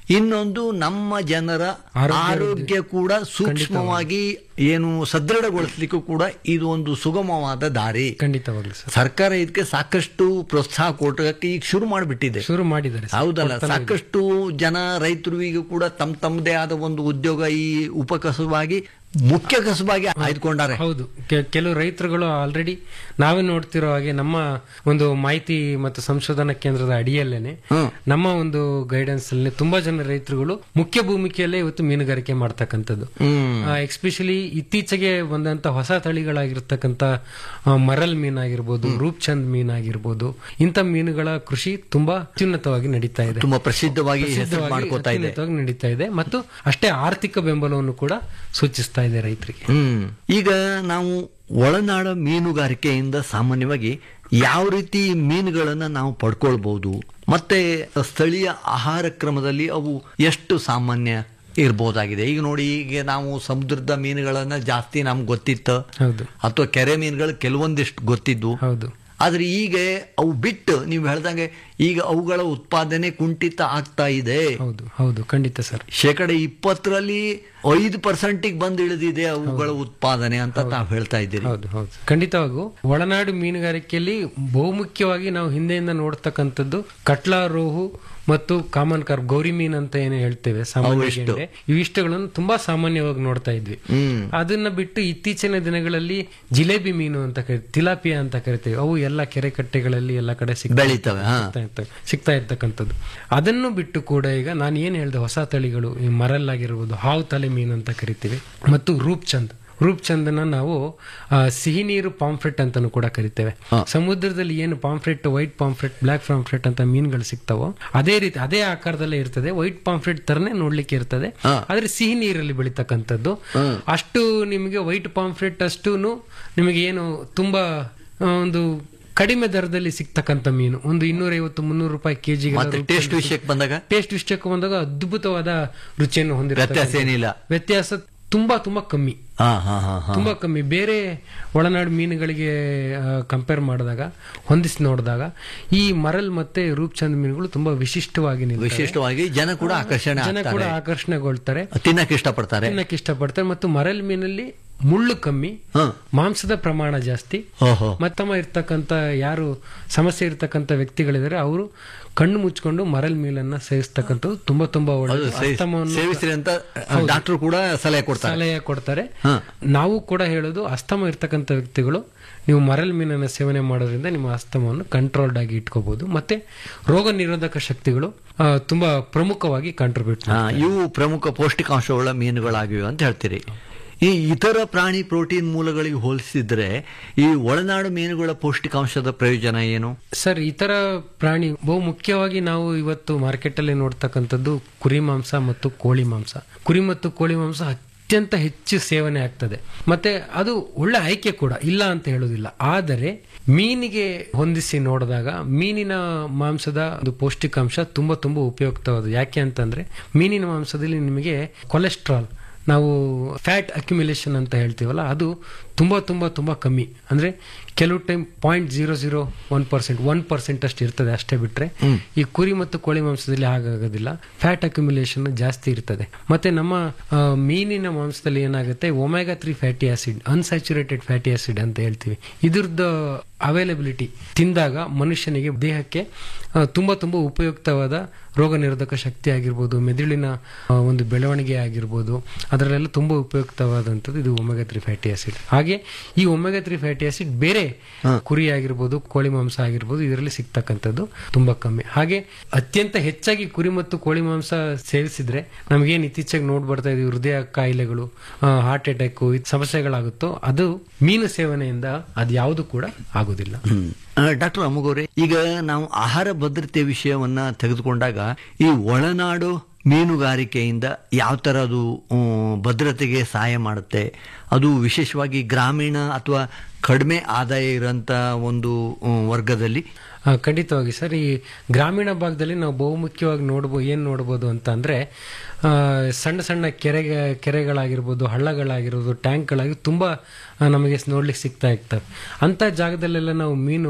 Speaker 5: ಇನ್ನೊಂದು ನಮ್ಮ ಜನರ
Speaker 9: ಆರೋಗ್ಯ
Speaker 5: ಆರೋಗ್ಯ ಕೂಡ ಸೂಕ್ಷ್ಮವಾಗಿ ಏನು ಸದೃಢಗೊಳಿಸ್ಲಿಕ್ಕೂ ಕೂಡ ಇದು ಒಂದು ಸುಗಮವಾದ ದಾರಿ
Speaker 9: ಖಂಡಿತವಾಗ್ಲು ಸರ್
Speaker 5: ಸರ್ಕಾರ ಇದಕ್ಕೆ ಸಾಕಷ್ಟು ಪ್ರೋತ್ಸಾಹ ಕೊಟ್ಟಕ್ಕೆ ಈಗ ಶುರು ಮಾಡಿಬಿಟ್ಟಿದೆ
Speaker 9: ಶುರು ಮಾಡಿದ್ದಾರೆ ಸರ್.
Speaker 5: ಹೌದಲ್ಲ
Speaker 9: ಕೊಡ್ತಾನೆ ಇದೆ.
Speaker 5: ಸಾಕಷ್ಟು ಜನ ರೈತರು ಈಗ ಕೂಡ ತಮ್ಮ ತಮ್ಮದೇ ಆದ ಒಂದು ಉದ್ಯೋಗ ಈ ಉಪಕಸವಾಗಿ ಮುಖ್ಯ ಕಸಬಾಗಿ ಆಯ್ದುಕೊಂಡಾರೆ
Speaker 9: ಹೌದು ಕೆ- ಕೆಲವು ರೈತರುಗಳು ಆಲ್ರೆಡಿ ನಾವೇ ನೋಡ್ತಿರೋ ಹಾಗೆ ನಮ್ಮ ಒಂದು ಮಾಹಿತಿ ಮತ್ತು ಸಂಶೋಧನಾ ಕೇಂದ್ರದ ಅಡಿಯಲ್ಲೇನೆ ನಮ್ಮ ಒಂದು ಗೈಡೆನ್ಸ್ ಅಲ್ಲಿ ತುಂಬಾ ಜನ ರೈತರುಗಳು ಮುಖ್ಯ ಭೂಮಿಕೆಯಲ್ಲೇ ಇವತ್ತು ಮೀನುಗಾರಿಕೆ ಮಾಡ್ತಕ್ಕಂಥದ್ದು ಎಕ್ಸ್ಪೆಷಲಿ ಇತ್ತೀಚೆಗೆ ಬಂದಂತ ಹೊಸ ತಳಿಗಳಾಗಿರ್ತಕ್ಕಂಥ ಆ, ಮರಲ್ ಮೀನಾಗಿರ್ಬೋದು ರೂಪ್ಚಂದ್ ಮೀನಾಗಿರ್ಬೋದು ಇಂಥ ಮೀನುಗಳ ಕೃಷಿ ತುಂಬಾ ಅತ್ಯುನ್ನತವಾಗಿ ನಡೀತಾ ಇದೆ
Speaker 5: ತುಂಬಾ ಪ್ರಸಿದ್ಧವಾಗಿ ಹೆಸರು
Speaker 9: ಪ್ರಸಿದ್ಧವಾಗಿ
Speaker 5: ಮಾಡ್ಕೋತಾ ಇದೆ
Speaker 9: ಅತ್ಯುನ್ನತವಾಗಿ ನಡೀತಾ ಇದೆ ಮತ್ತು ಅಷ್ಟೇ ಆರ್ಥಿಕ ಬೆಂಬಲವನ್ನು ಕೂಡ ಸೂಚಿಸ್ತಾ ಇದೆ ರೈತರಿಗೆ
Speaker 5: ಹ್ಮ್ ಈಗ ನಾವು ಒಳನಾಡ ಮೀನುಗಾರಿಕೆಯಿಂದ ಸಾಮಾನ್ಯವಾಗಿ ಯಾವ ರೀತಿ ಮೀನುಗಳನ್ನ ನಾವು ಪಡ್ಕೊಳ್ಬಹುದು ಮತ್ತೆ ಸ್ಥಳೀಯ ಆಹಾರ ಕ್ರಮದಲ್ಲಿ ಅವು ಎಷ್ಟು ಸಾಮಾನ್ಯ ಇರ್ಬೋದಾಗಿದೆ ಈಗ ನೋಡಿ ಈಗ ನಾವು ಸಮುದ್ರದ ಮೀನುಗಳನ್ನ ಜಾಸ್ತಿ ನಮ್ಗೆ ಗೊತ್ತಿತ್ತು
Speaker 9: ಹೌದು
Speaker 5: ಅಥವಾ ಕೆರೆ ಮೀನುಗಳು ಕೆಲವೊಂದಿಷ್ಟು ಗೊತ್ತಿದ್ವು
Speaker 9: ಹೌದು
Speaker 5: ಆದ್ರೆ ಈಗ ಅವು ಬಿಟ್ಟು ನೀವು ಹೇಳ್ದಂಗೆ ಈಗ ಅವುಗಳ ಉತ್ಪಾದನೆ ಕುಂಠಿತ ಆಗ್ತಾ ಇದೆ
Speaker 9: ಹೌದು ಹೌದು ಖಂಡಿತ ಸರ್
Speaker 5: ಶೇಕಡ ಇಪ್ಪತ್ತರಲ್ಲಿ ಐದು ಪರ್ಸೆಂಟಿಗೆ ಬಂದು ಇಳಿದಿದೆ ಅವುಗಳ ಉತ್ಪಾದನೆ ಅಂತ ತಾವು ಹೇಳ್ತಾ ಇದ್ದೀರಿ
Speaker 9: ಹೌದು ಹೌದು ಖಂಡಿತವಾಗೂ ಒಳನಾಡು ಮೀನುಗಾರಿಕೆಯಲ್ಲಿ ಬಹುಮುಖ್ಯವಾಗಿ ನಾವು ಹಿಂದೆಯಿಂದ ನೋಡ್ತಕ್ಕಂಥದ್ದು ಕಟ್ಲಾ ರೋಹು ಮತ್ತು ಕಾಮನ್ ಕಾರ್ಪ್ ಗೌರಿ ಮೀನ್ ಅಂತ ಏನು ಹೇಳ್ತೇವೆ ಸಾಮಾನ್ಯ
Speaker 5: ಅವಿಷ್ಟು.
Speaker 9: ಗೆಂಡೆ, ಇವಿಷ್ಟಗಳನ್ನು ತುಂಬಾ ಸಾಮಾನ್ಯವಾಗಿ ನೋಡ್ತಾ ಇದ್ವಿ ಅದನ್ನ ಬಿಟ್ಟು ಇತ್ತೀಚಿನ ದಿನಗಳಲ್ಲಿ ಜಿಲೇಬಿ ಮೀನು ಅಂತ ಕರಿ ತಿಲಾಪಿಯಾ ಅಂತ ಕರಿತೇವೆ ಅವು ಎಲ್ಲ ಕೆರೆ ಕಟ್ಟೆಗಳಲ್ಲಿ ಎಲ್ಲ ಕಡೆ ಸಿಗ್ತಾ
Speaker 5: ಬೆಳೀತವೆ, ಹಾ.
Speaker 9: ಸಿಗ್ತಾ ಇರ್ತವೆ ಸಿಗ್ತಾ ಇರ್ತಕ್ಕಂಥದ್ದು ಅದನ್ನು ಬಿಟ್ಟು ಕೂಡ ಈಗ ನಾನು ಏನ್ ಹೇಳಿದೆ ಹೊಸ ತಳಿಗಳು ಈ ಮರಲ್ ಆಗಿರ್ಬೋದು ಹಾವು ತಲೆ ಮೀನು ಅಂತ ಕರಿತೀವಿ ಮತ್ತು ರೂಪ್ಚಂದ್ ರೂಪ್ಚಂದನ ನಾವು ಆ, ಸಿಹಿ ನೀರು ಪಾಂಫ್ರೆಟ್ ಅಂತಾನು ಕೂಡ ಕರಿತೇವೆ ಸಮುದ್ರದಲ್ಲಿ ಏನು pomfret white pomfret black pomfret ಅಂತ ಮೀನುಗಳು ಸಿಗ್ತಾವೋ ಅದೇ ರೀತಿ ಅದೇ ಆಕಾರದಲ್ಲೇ ಇರ್ತದೆ ವೈಟ್ ಪಾಂಫ್ರೆಟ್ ತರನೇ ನೋಡ್ಲಿಕ್ಕೆ ಇರ್ತದೆ ಆದ್ರೆ ಸಿಹಿ ನೀರಲ್ಲಿ ಬೆಳೀತಕ್ಕಂಥದ್ದು ಅಷ್ಟು ನಿಮಗೆ ವೈಟ್ ಪಾಂಫ್ರೆಟ್ ಅಷ್ಟು ನಿಮಗೆ ಏನು ತುಂಬಾ ಆ, ಒಂದು ಕಡಿಮೆ ದರದಲ್ಲಿ ಸಿಗ್ತಕ್ಕಂಥ ಮೀನು ಒಂದು ಇನ್ನೂರೈವತ್ತು ಮುನ್ನೂರು ರೂಪಾಯಿ ಕೆಜಿಗೆ
Speaker 5: ಮತ್ತೆ ಟೇಸ್ಟ್ ವಿಷಯಕ್ಕೆ ಬಂದಾಗ
Speaker 9: ಟೇಸ್ಟ್ ವಿಷಯಕ್ಕೆ ಬಂದಾಗ ಅದ್ಭುತವಾದ ರುಚಿಯನ್ನು ಹೊಂದಿರುತ್ತೆ
Speaker 5: ವ್ಯತ್ಯಾಸ ಏನಿಲ್ಲ
Speaker 9: ವ್ಯತ್ಯಾಸ ತುಂಬಾ ತುಂಬಾ ಕಮ್ಮಿ
Speaker 5: ಹಾ ಹಾ ಹಾ ಹಾ
Speaker 9: ತುಂಬಾ ಕಮ್ಮಿ ಬೇರೆ ಒಳನಾಡು ಮೀನುಗಳಿಗೆ ಕಂಪೇರ್ ಮಾಡಿದಾಗ ಹೊಂದಿಸಿ ನೋಡಿದಾಗ ಈ ಮರಲ್ ಮತ್ತೆ ರೂಪ್ಚಂದ್ ಮೀನುಗಳು ತುಂಬಾ ವಿಶಿಷ್ಟವಾಗಿ ನಿಲ್ತವೆ.
Speaker 5: ವಿಶಿಷ್ಟವಾಗಿ ಜನ ಕೂಡ ಆಕರ್ಷಣೆ
Speaker 9: ಜನ ಕೂಡ
Speaker 5: ಆಗ್ತಾರೆ
Speaker 9: ಆಕರ್ಷಣೆಗೊಳ್ತಾರೆ
Speaker 5: ತಿನ್ನಕ್ಕೆ ಇಷ್ಟಪಡ್ತಾರೆ
Speaker 9: ತಿನ್ನಕ್ಕೆ ಇಷ್ಟಪಡ್ತಾರೆ ಮತ್ತು ಮರಲ್ ಮೀನಲ್ಲಿ ಮುಳ್ಳು ಕಮ್ಮಿ
Speaker 5: ಹಾ.
Speaker 9: ಮಾಂಸದ ಪ್ರಮಾಣ ಜಾಸ್ತಿ
Speaker 5: ಓಹೋ
Speaker 9: ಮತ್ತಮ್ಮ ಇರ್ತಕ್ಕಂಥ ಯಾರು ಸಮಸ್ಯೆ ಇರ್ತಕ್ಕಂಥ ವ್ಯಕ್ತಿಗಳಿದ್ದಾರೆ ಅವರು ಕಣ್ಣು ಮುಚ್ಕೊಂಡು ಮರಲ್ ಮೀಲನ್ನ ಸೇವಿಸ್ತಕ್ಕಂಥದ್ದು ತುಂಬಾ ತುಂಬಾ
Speaker 5: ಅದು
Speaker 9: ಒಳ್ಳೆಯದು
Speaker 5: ಸೇ-
Speaker 9: ಅಸ್ತಮವನ್ನು
Speaker 5: ಸೇವಿಸ್ರಿ ಅಂತ ಡಾಕ್ಟರ್ ಕೂಡ ಸಲಹೆ ಕೊಡ್ತಾರೆ
Speaker 9: ಸಲಹೆ ಕೊಡ್ತಾರೆ
Speaker 5: ಹಾ.
Speaker 9: ನಾವು ಕೂಡ ಹೇಳೋದು ಅಸ್ತಮ ಇರ್ತಕ್ಕಂಥ ವ್ಯಕ್ತಿಗಳು ನೀವು ಮರಲ್ ಮೀನನ್ನು ಸೇವನೆ ಮಾಡೋದ್ರಿಂದ ನಿಮ್ಮ ಅಸ್ತಮವನ್ನು ಕಂಟ್ರೋಲ್ಡ್ ಆಗಿ ಇಟ್ಕೋಬಹುದು ಮತ್ತೆ ರೋಗ ನಿರೋಧಕ ಶಕ್ತಿಗಳು ಆ, ತುಂಬಾ ಪ್ರಮುಖವಾಗಿ ಕಾಂಟ್ರಿಬ್ಯೂಟ್
Speaker 5: ಹಾ, ಇವು ಪ್ರಮುಖ ಪೌಷ್ಟಿಕಾಂಶವುಳ್ಳ ಮೀನುಗಳಾಗಿವೆ ಅಂತ ಹೇಳ್ತೀರಿ ಈ ಇತರ ಪ್ರಾಣಿ ಪ್ರೋಟೀನ್ ಮೂಲಗಳಿಗೆ ಹೋಲಿಸಿದ್ರೆ ಈ ಒಳನಾಡು ಮೀನುಗಳ ಪೌಷ್ಟಿಕಾಂಶದ ಪ್ರಯೋಜನ ಏನು
Speaker 9: ಸರ್ ಇತರ ಪ್ರಾಣಿ ಬಹು ಮುಖ್ಯವಾಗಿ ನಾವು ಇವತ್ತು ಮಾರ್ಕೆಟ್ ಅಲ್ಲಿ ನೋಡ್ತಕ್ಕಂಥದ್ದು ಕುರಿ ಮಾಂಸ ಮತ್ತು ಕೋಳಿ ಮಾಂಸ ಕುರಿ ಮತ್ತು ಕೋಳಿ ಮಾಂಸ ಅತ್ಯಂತ ಹೆಚ್ಚು ಸೇವನೆ ಆಗ್ತದೆ ಮತ್ತೆ ಅದು ಒಳ್ಳೆ ಆಯ್ಕೆ ಕೂಡ ಇಲ್ಲ ಅಂತ ಹೇಳೋದಿಲ್ಲ ಆದರೆ ಮೀನಿಗೆ ಹೊಂದಿಸಿ ನೋಡಿದಾಗ ಮೀನಿನ ಮಾಂಸದ ಒಂದು ಪೌಷ್ಟಿಕಾಂಶ ತುಂಬಾ ತುಂಬಾ ಉಪಯುಕ್ತವಾದ ಯಾಕೆ ಅಂತಂದ್ರೆ ಮೀನಿನ ಮಾಂಸದಲ್ಲಿ ನಿಮಗೆ ಕೊಲೆಸ್ಟ್ರಾಲ್ ನಾವು ಫ್ಯಾಟ್ ಅಕ್ಯುಮಿಲೇಷನ್ ಅಂತ ಹೇಳ್ತೀವಲ್ಲ ಅದು ತುಂಬಾ ತುಂಬಾ ತುಂಬಾ ಕಮ್ಮಿ ಅಂದ್ರೆ ಕೆಲವು time point zero zero one percent one percent ಅಷ್ಟು ಇರ್ತದೆ ಅಷ್ಟೇ ಬಿಟ್ರೆ ಈ ಕುರಿ ಮತ್ತು ಕೋಳಿ ಮಾಂಸದಲ್ಲಿ ಹಾಗಾಗೋದಿಲ್ಲ ಫ್ಯಾಟ್ ಅಕ್ಯುಮಿಲೇಷನ್ ಜಾಸ್ತಿ ಇರ್ತದೆ ಮತ್ತೆ ನಮ್ಮ ಆ, ಮೀನಿನ ಮಾಂಸದಲ್ಲಿ ಏನಾಗುತ್ತೆ omega three fatty acid unsaturated fatty acid ಅಂತ ಹೇಳ್ತೀವಿ ಇದ್ರದ್ದು ಅವೈಲಬಿಲಿಟಿ ತಿಂದಾಗ ಮನುಷ್ಯನಿಗೆ ದೇಹಕ್ಕೆ ಆ, ತುಂಬಾ ತುಂಬಾ ಉಪಯುಕ್ತವಾದ ರೋಗ ನಿರೋಧಕ ಶಕ್ತಿ ಆಗಿರ್ಬೋದು ಮೆದುಳಿನ ಆ, ಒಂದು ಬೆಳವಣಿಗೆ ಆಗಿರ್ಬೋದು ಅದರಲ್ಲೆಲ್ಲ ತುಂಬಾ ಉಪಯುಕ್ತವಾದಂಥದ್ದು ಇದು ಒಮೆಗಾ ತ್ರೀ ಫ್ಯಾಟಿ ಆಸಿಡ್ ಹಾಗೆ ಈ ಒಮೆಗಾ ತ್ರೀ ಫ್ಯಾಟಿ ಆಸಿಡ್ ಬೇರೆ ಕುರಿ ಆಗಿರ್ಬೋದು ಕೋಳಿ ಮಾಂಸ ಆಗಿರ್ಬೋದು ಇದರಲ್ಲಿ ಸಿಗ್ತಕ್ಕಂಥದ್ದು ತುಂಬಾ ಕಮ್ಮಿ ಹಾಗೆ ಅತ್ಯಂತ ಹೆಚ್ಚಾಗಿ ಕುರಿ ಮತ್ತು ಕೋಳಿ ಮಾಂಸ ಸೇವಿಸಿದ್ರೆ ನಮಗೇನು ಇತ್ತೀಚೆಗೆ ನೋಡ್ ಬರ್ತಾ ಇದೀವಿ ಹೃದಯ ಕಾಯಿಲೆಗಳು ಹಾರ್ಟ್ ಅಟ್ಯಾಕ್ ಸಮಸ್ಯೆಗಳಾಗುತ್ತೋ ಅದು ಮೀನು ಸೇವನೆಯಿಂದ ಅದು ಯಾವುದು ಕೂಡ ಆಗುದಿಲ್ಲ
Speaker 5: ಡಾಕ್ಟರ್ ಅಮ್ಮಗೌರೆ ಈಗ ನಾವು ಆಹಾರ ಭದ್ರತೆ ವಿಷಯವನ್ನ ತೆಗೆದುಕೊಂಡಾಗ ಈ ಒಳನಾಡು ಮೀನುಗಾರಿಕೆಯಿಂದ ಯಾವ ತರ ಅದು ಹ್ಮ್, ಭದ್ರತೆಗೆ ಸಹಾಯ ಮಾಡುತ್ತೆ ಅದು ವಿಶೇಷವಾಗಿ ಗ್ರಾಮೀಣ ಅಥವಾ ಕಡಿಮೆ ಆದಾಯ ಇರೋಂಥ ಒಂದು ಹ್ಮ್, ವರ್ಗದಲ್ಲಿ
Speaker 9: ಆ, ಖಂಡಿತವಾಗಿ ಸರ್ ಈ ಗ್ರಾಮೀಣ ಭಾಗದಲ್ಲಿ ನಾವು ಬಹುಮುಖ್ಯವಾಗಿ ನೋಡ್ಬೋದು ಏನು ನೋಡ್ಬೋದು ಅಂತ ಅಂದ್ರೆ ಆ, ಸಣ್ಣ ಸಣ್ಣ ಕೆರೆಗೆ ಕೆರೆಗಳಾಗಿರ್ಬೋದು ಹಳ್ಳಗಳಾಗಿರ್ಬೋದು ಟ್ಯಾಂಕ್ಗಳಾಗಿ ತುಂಬಾ ಆ, ನಮಗೆ ನೋಡ್ಲಿಕ್ಕೆ ಸಿಗ್ತಾ ಇರ್ತವೆ ಅಂತ ಜಾಗದಲ್ಲೆಲ್ಲ ನಾವು ಮೀನು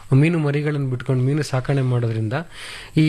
Speaker 9: ಮೀನು ಮರಿಗಳನ್ನು ಬಿಟ್ಕೊಂಡು ಮೀನು ಸಾಕಣೆ ಮಾಡೋದ್ರಿಂದ ಈ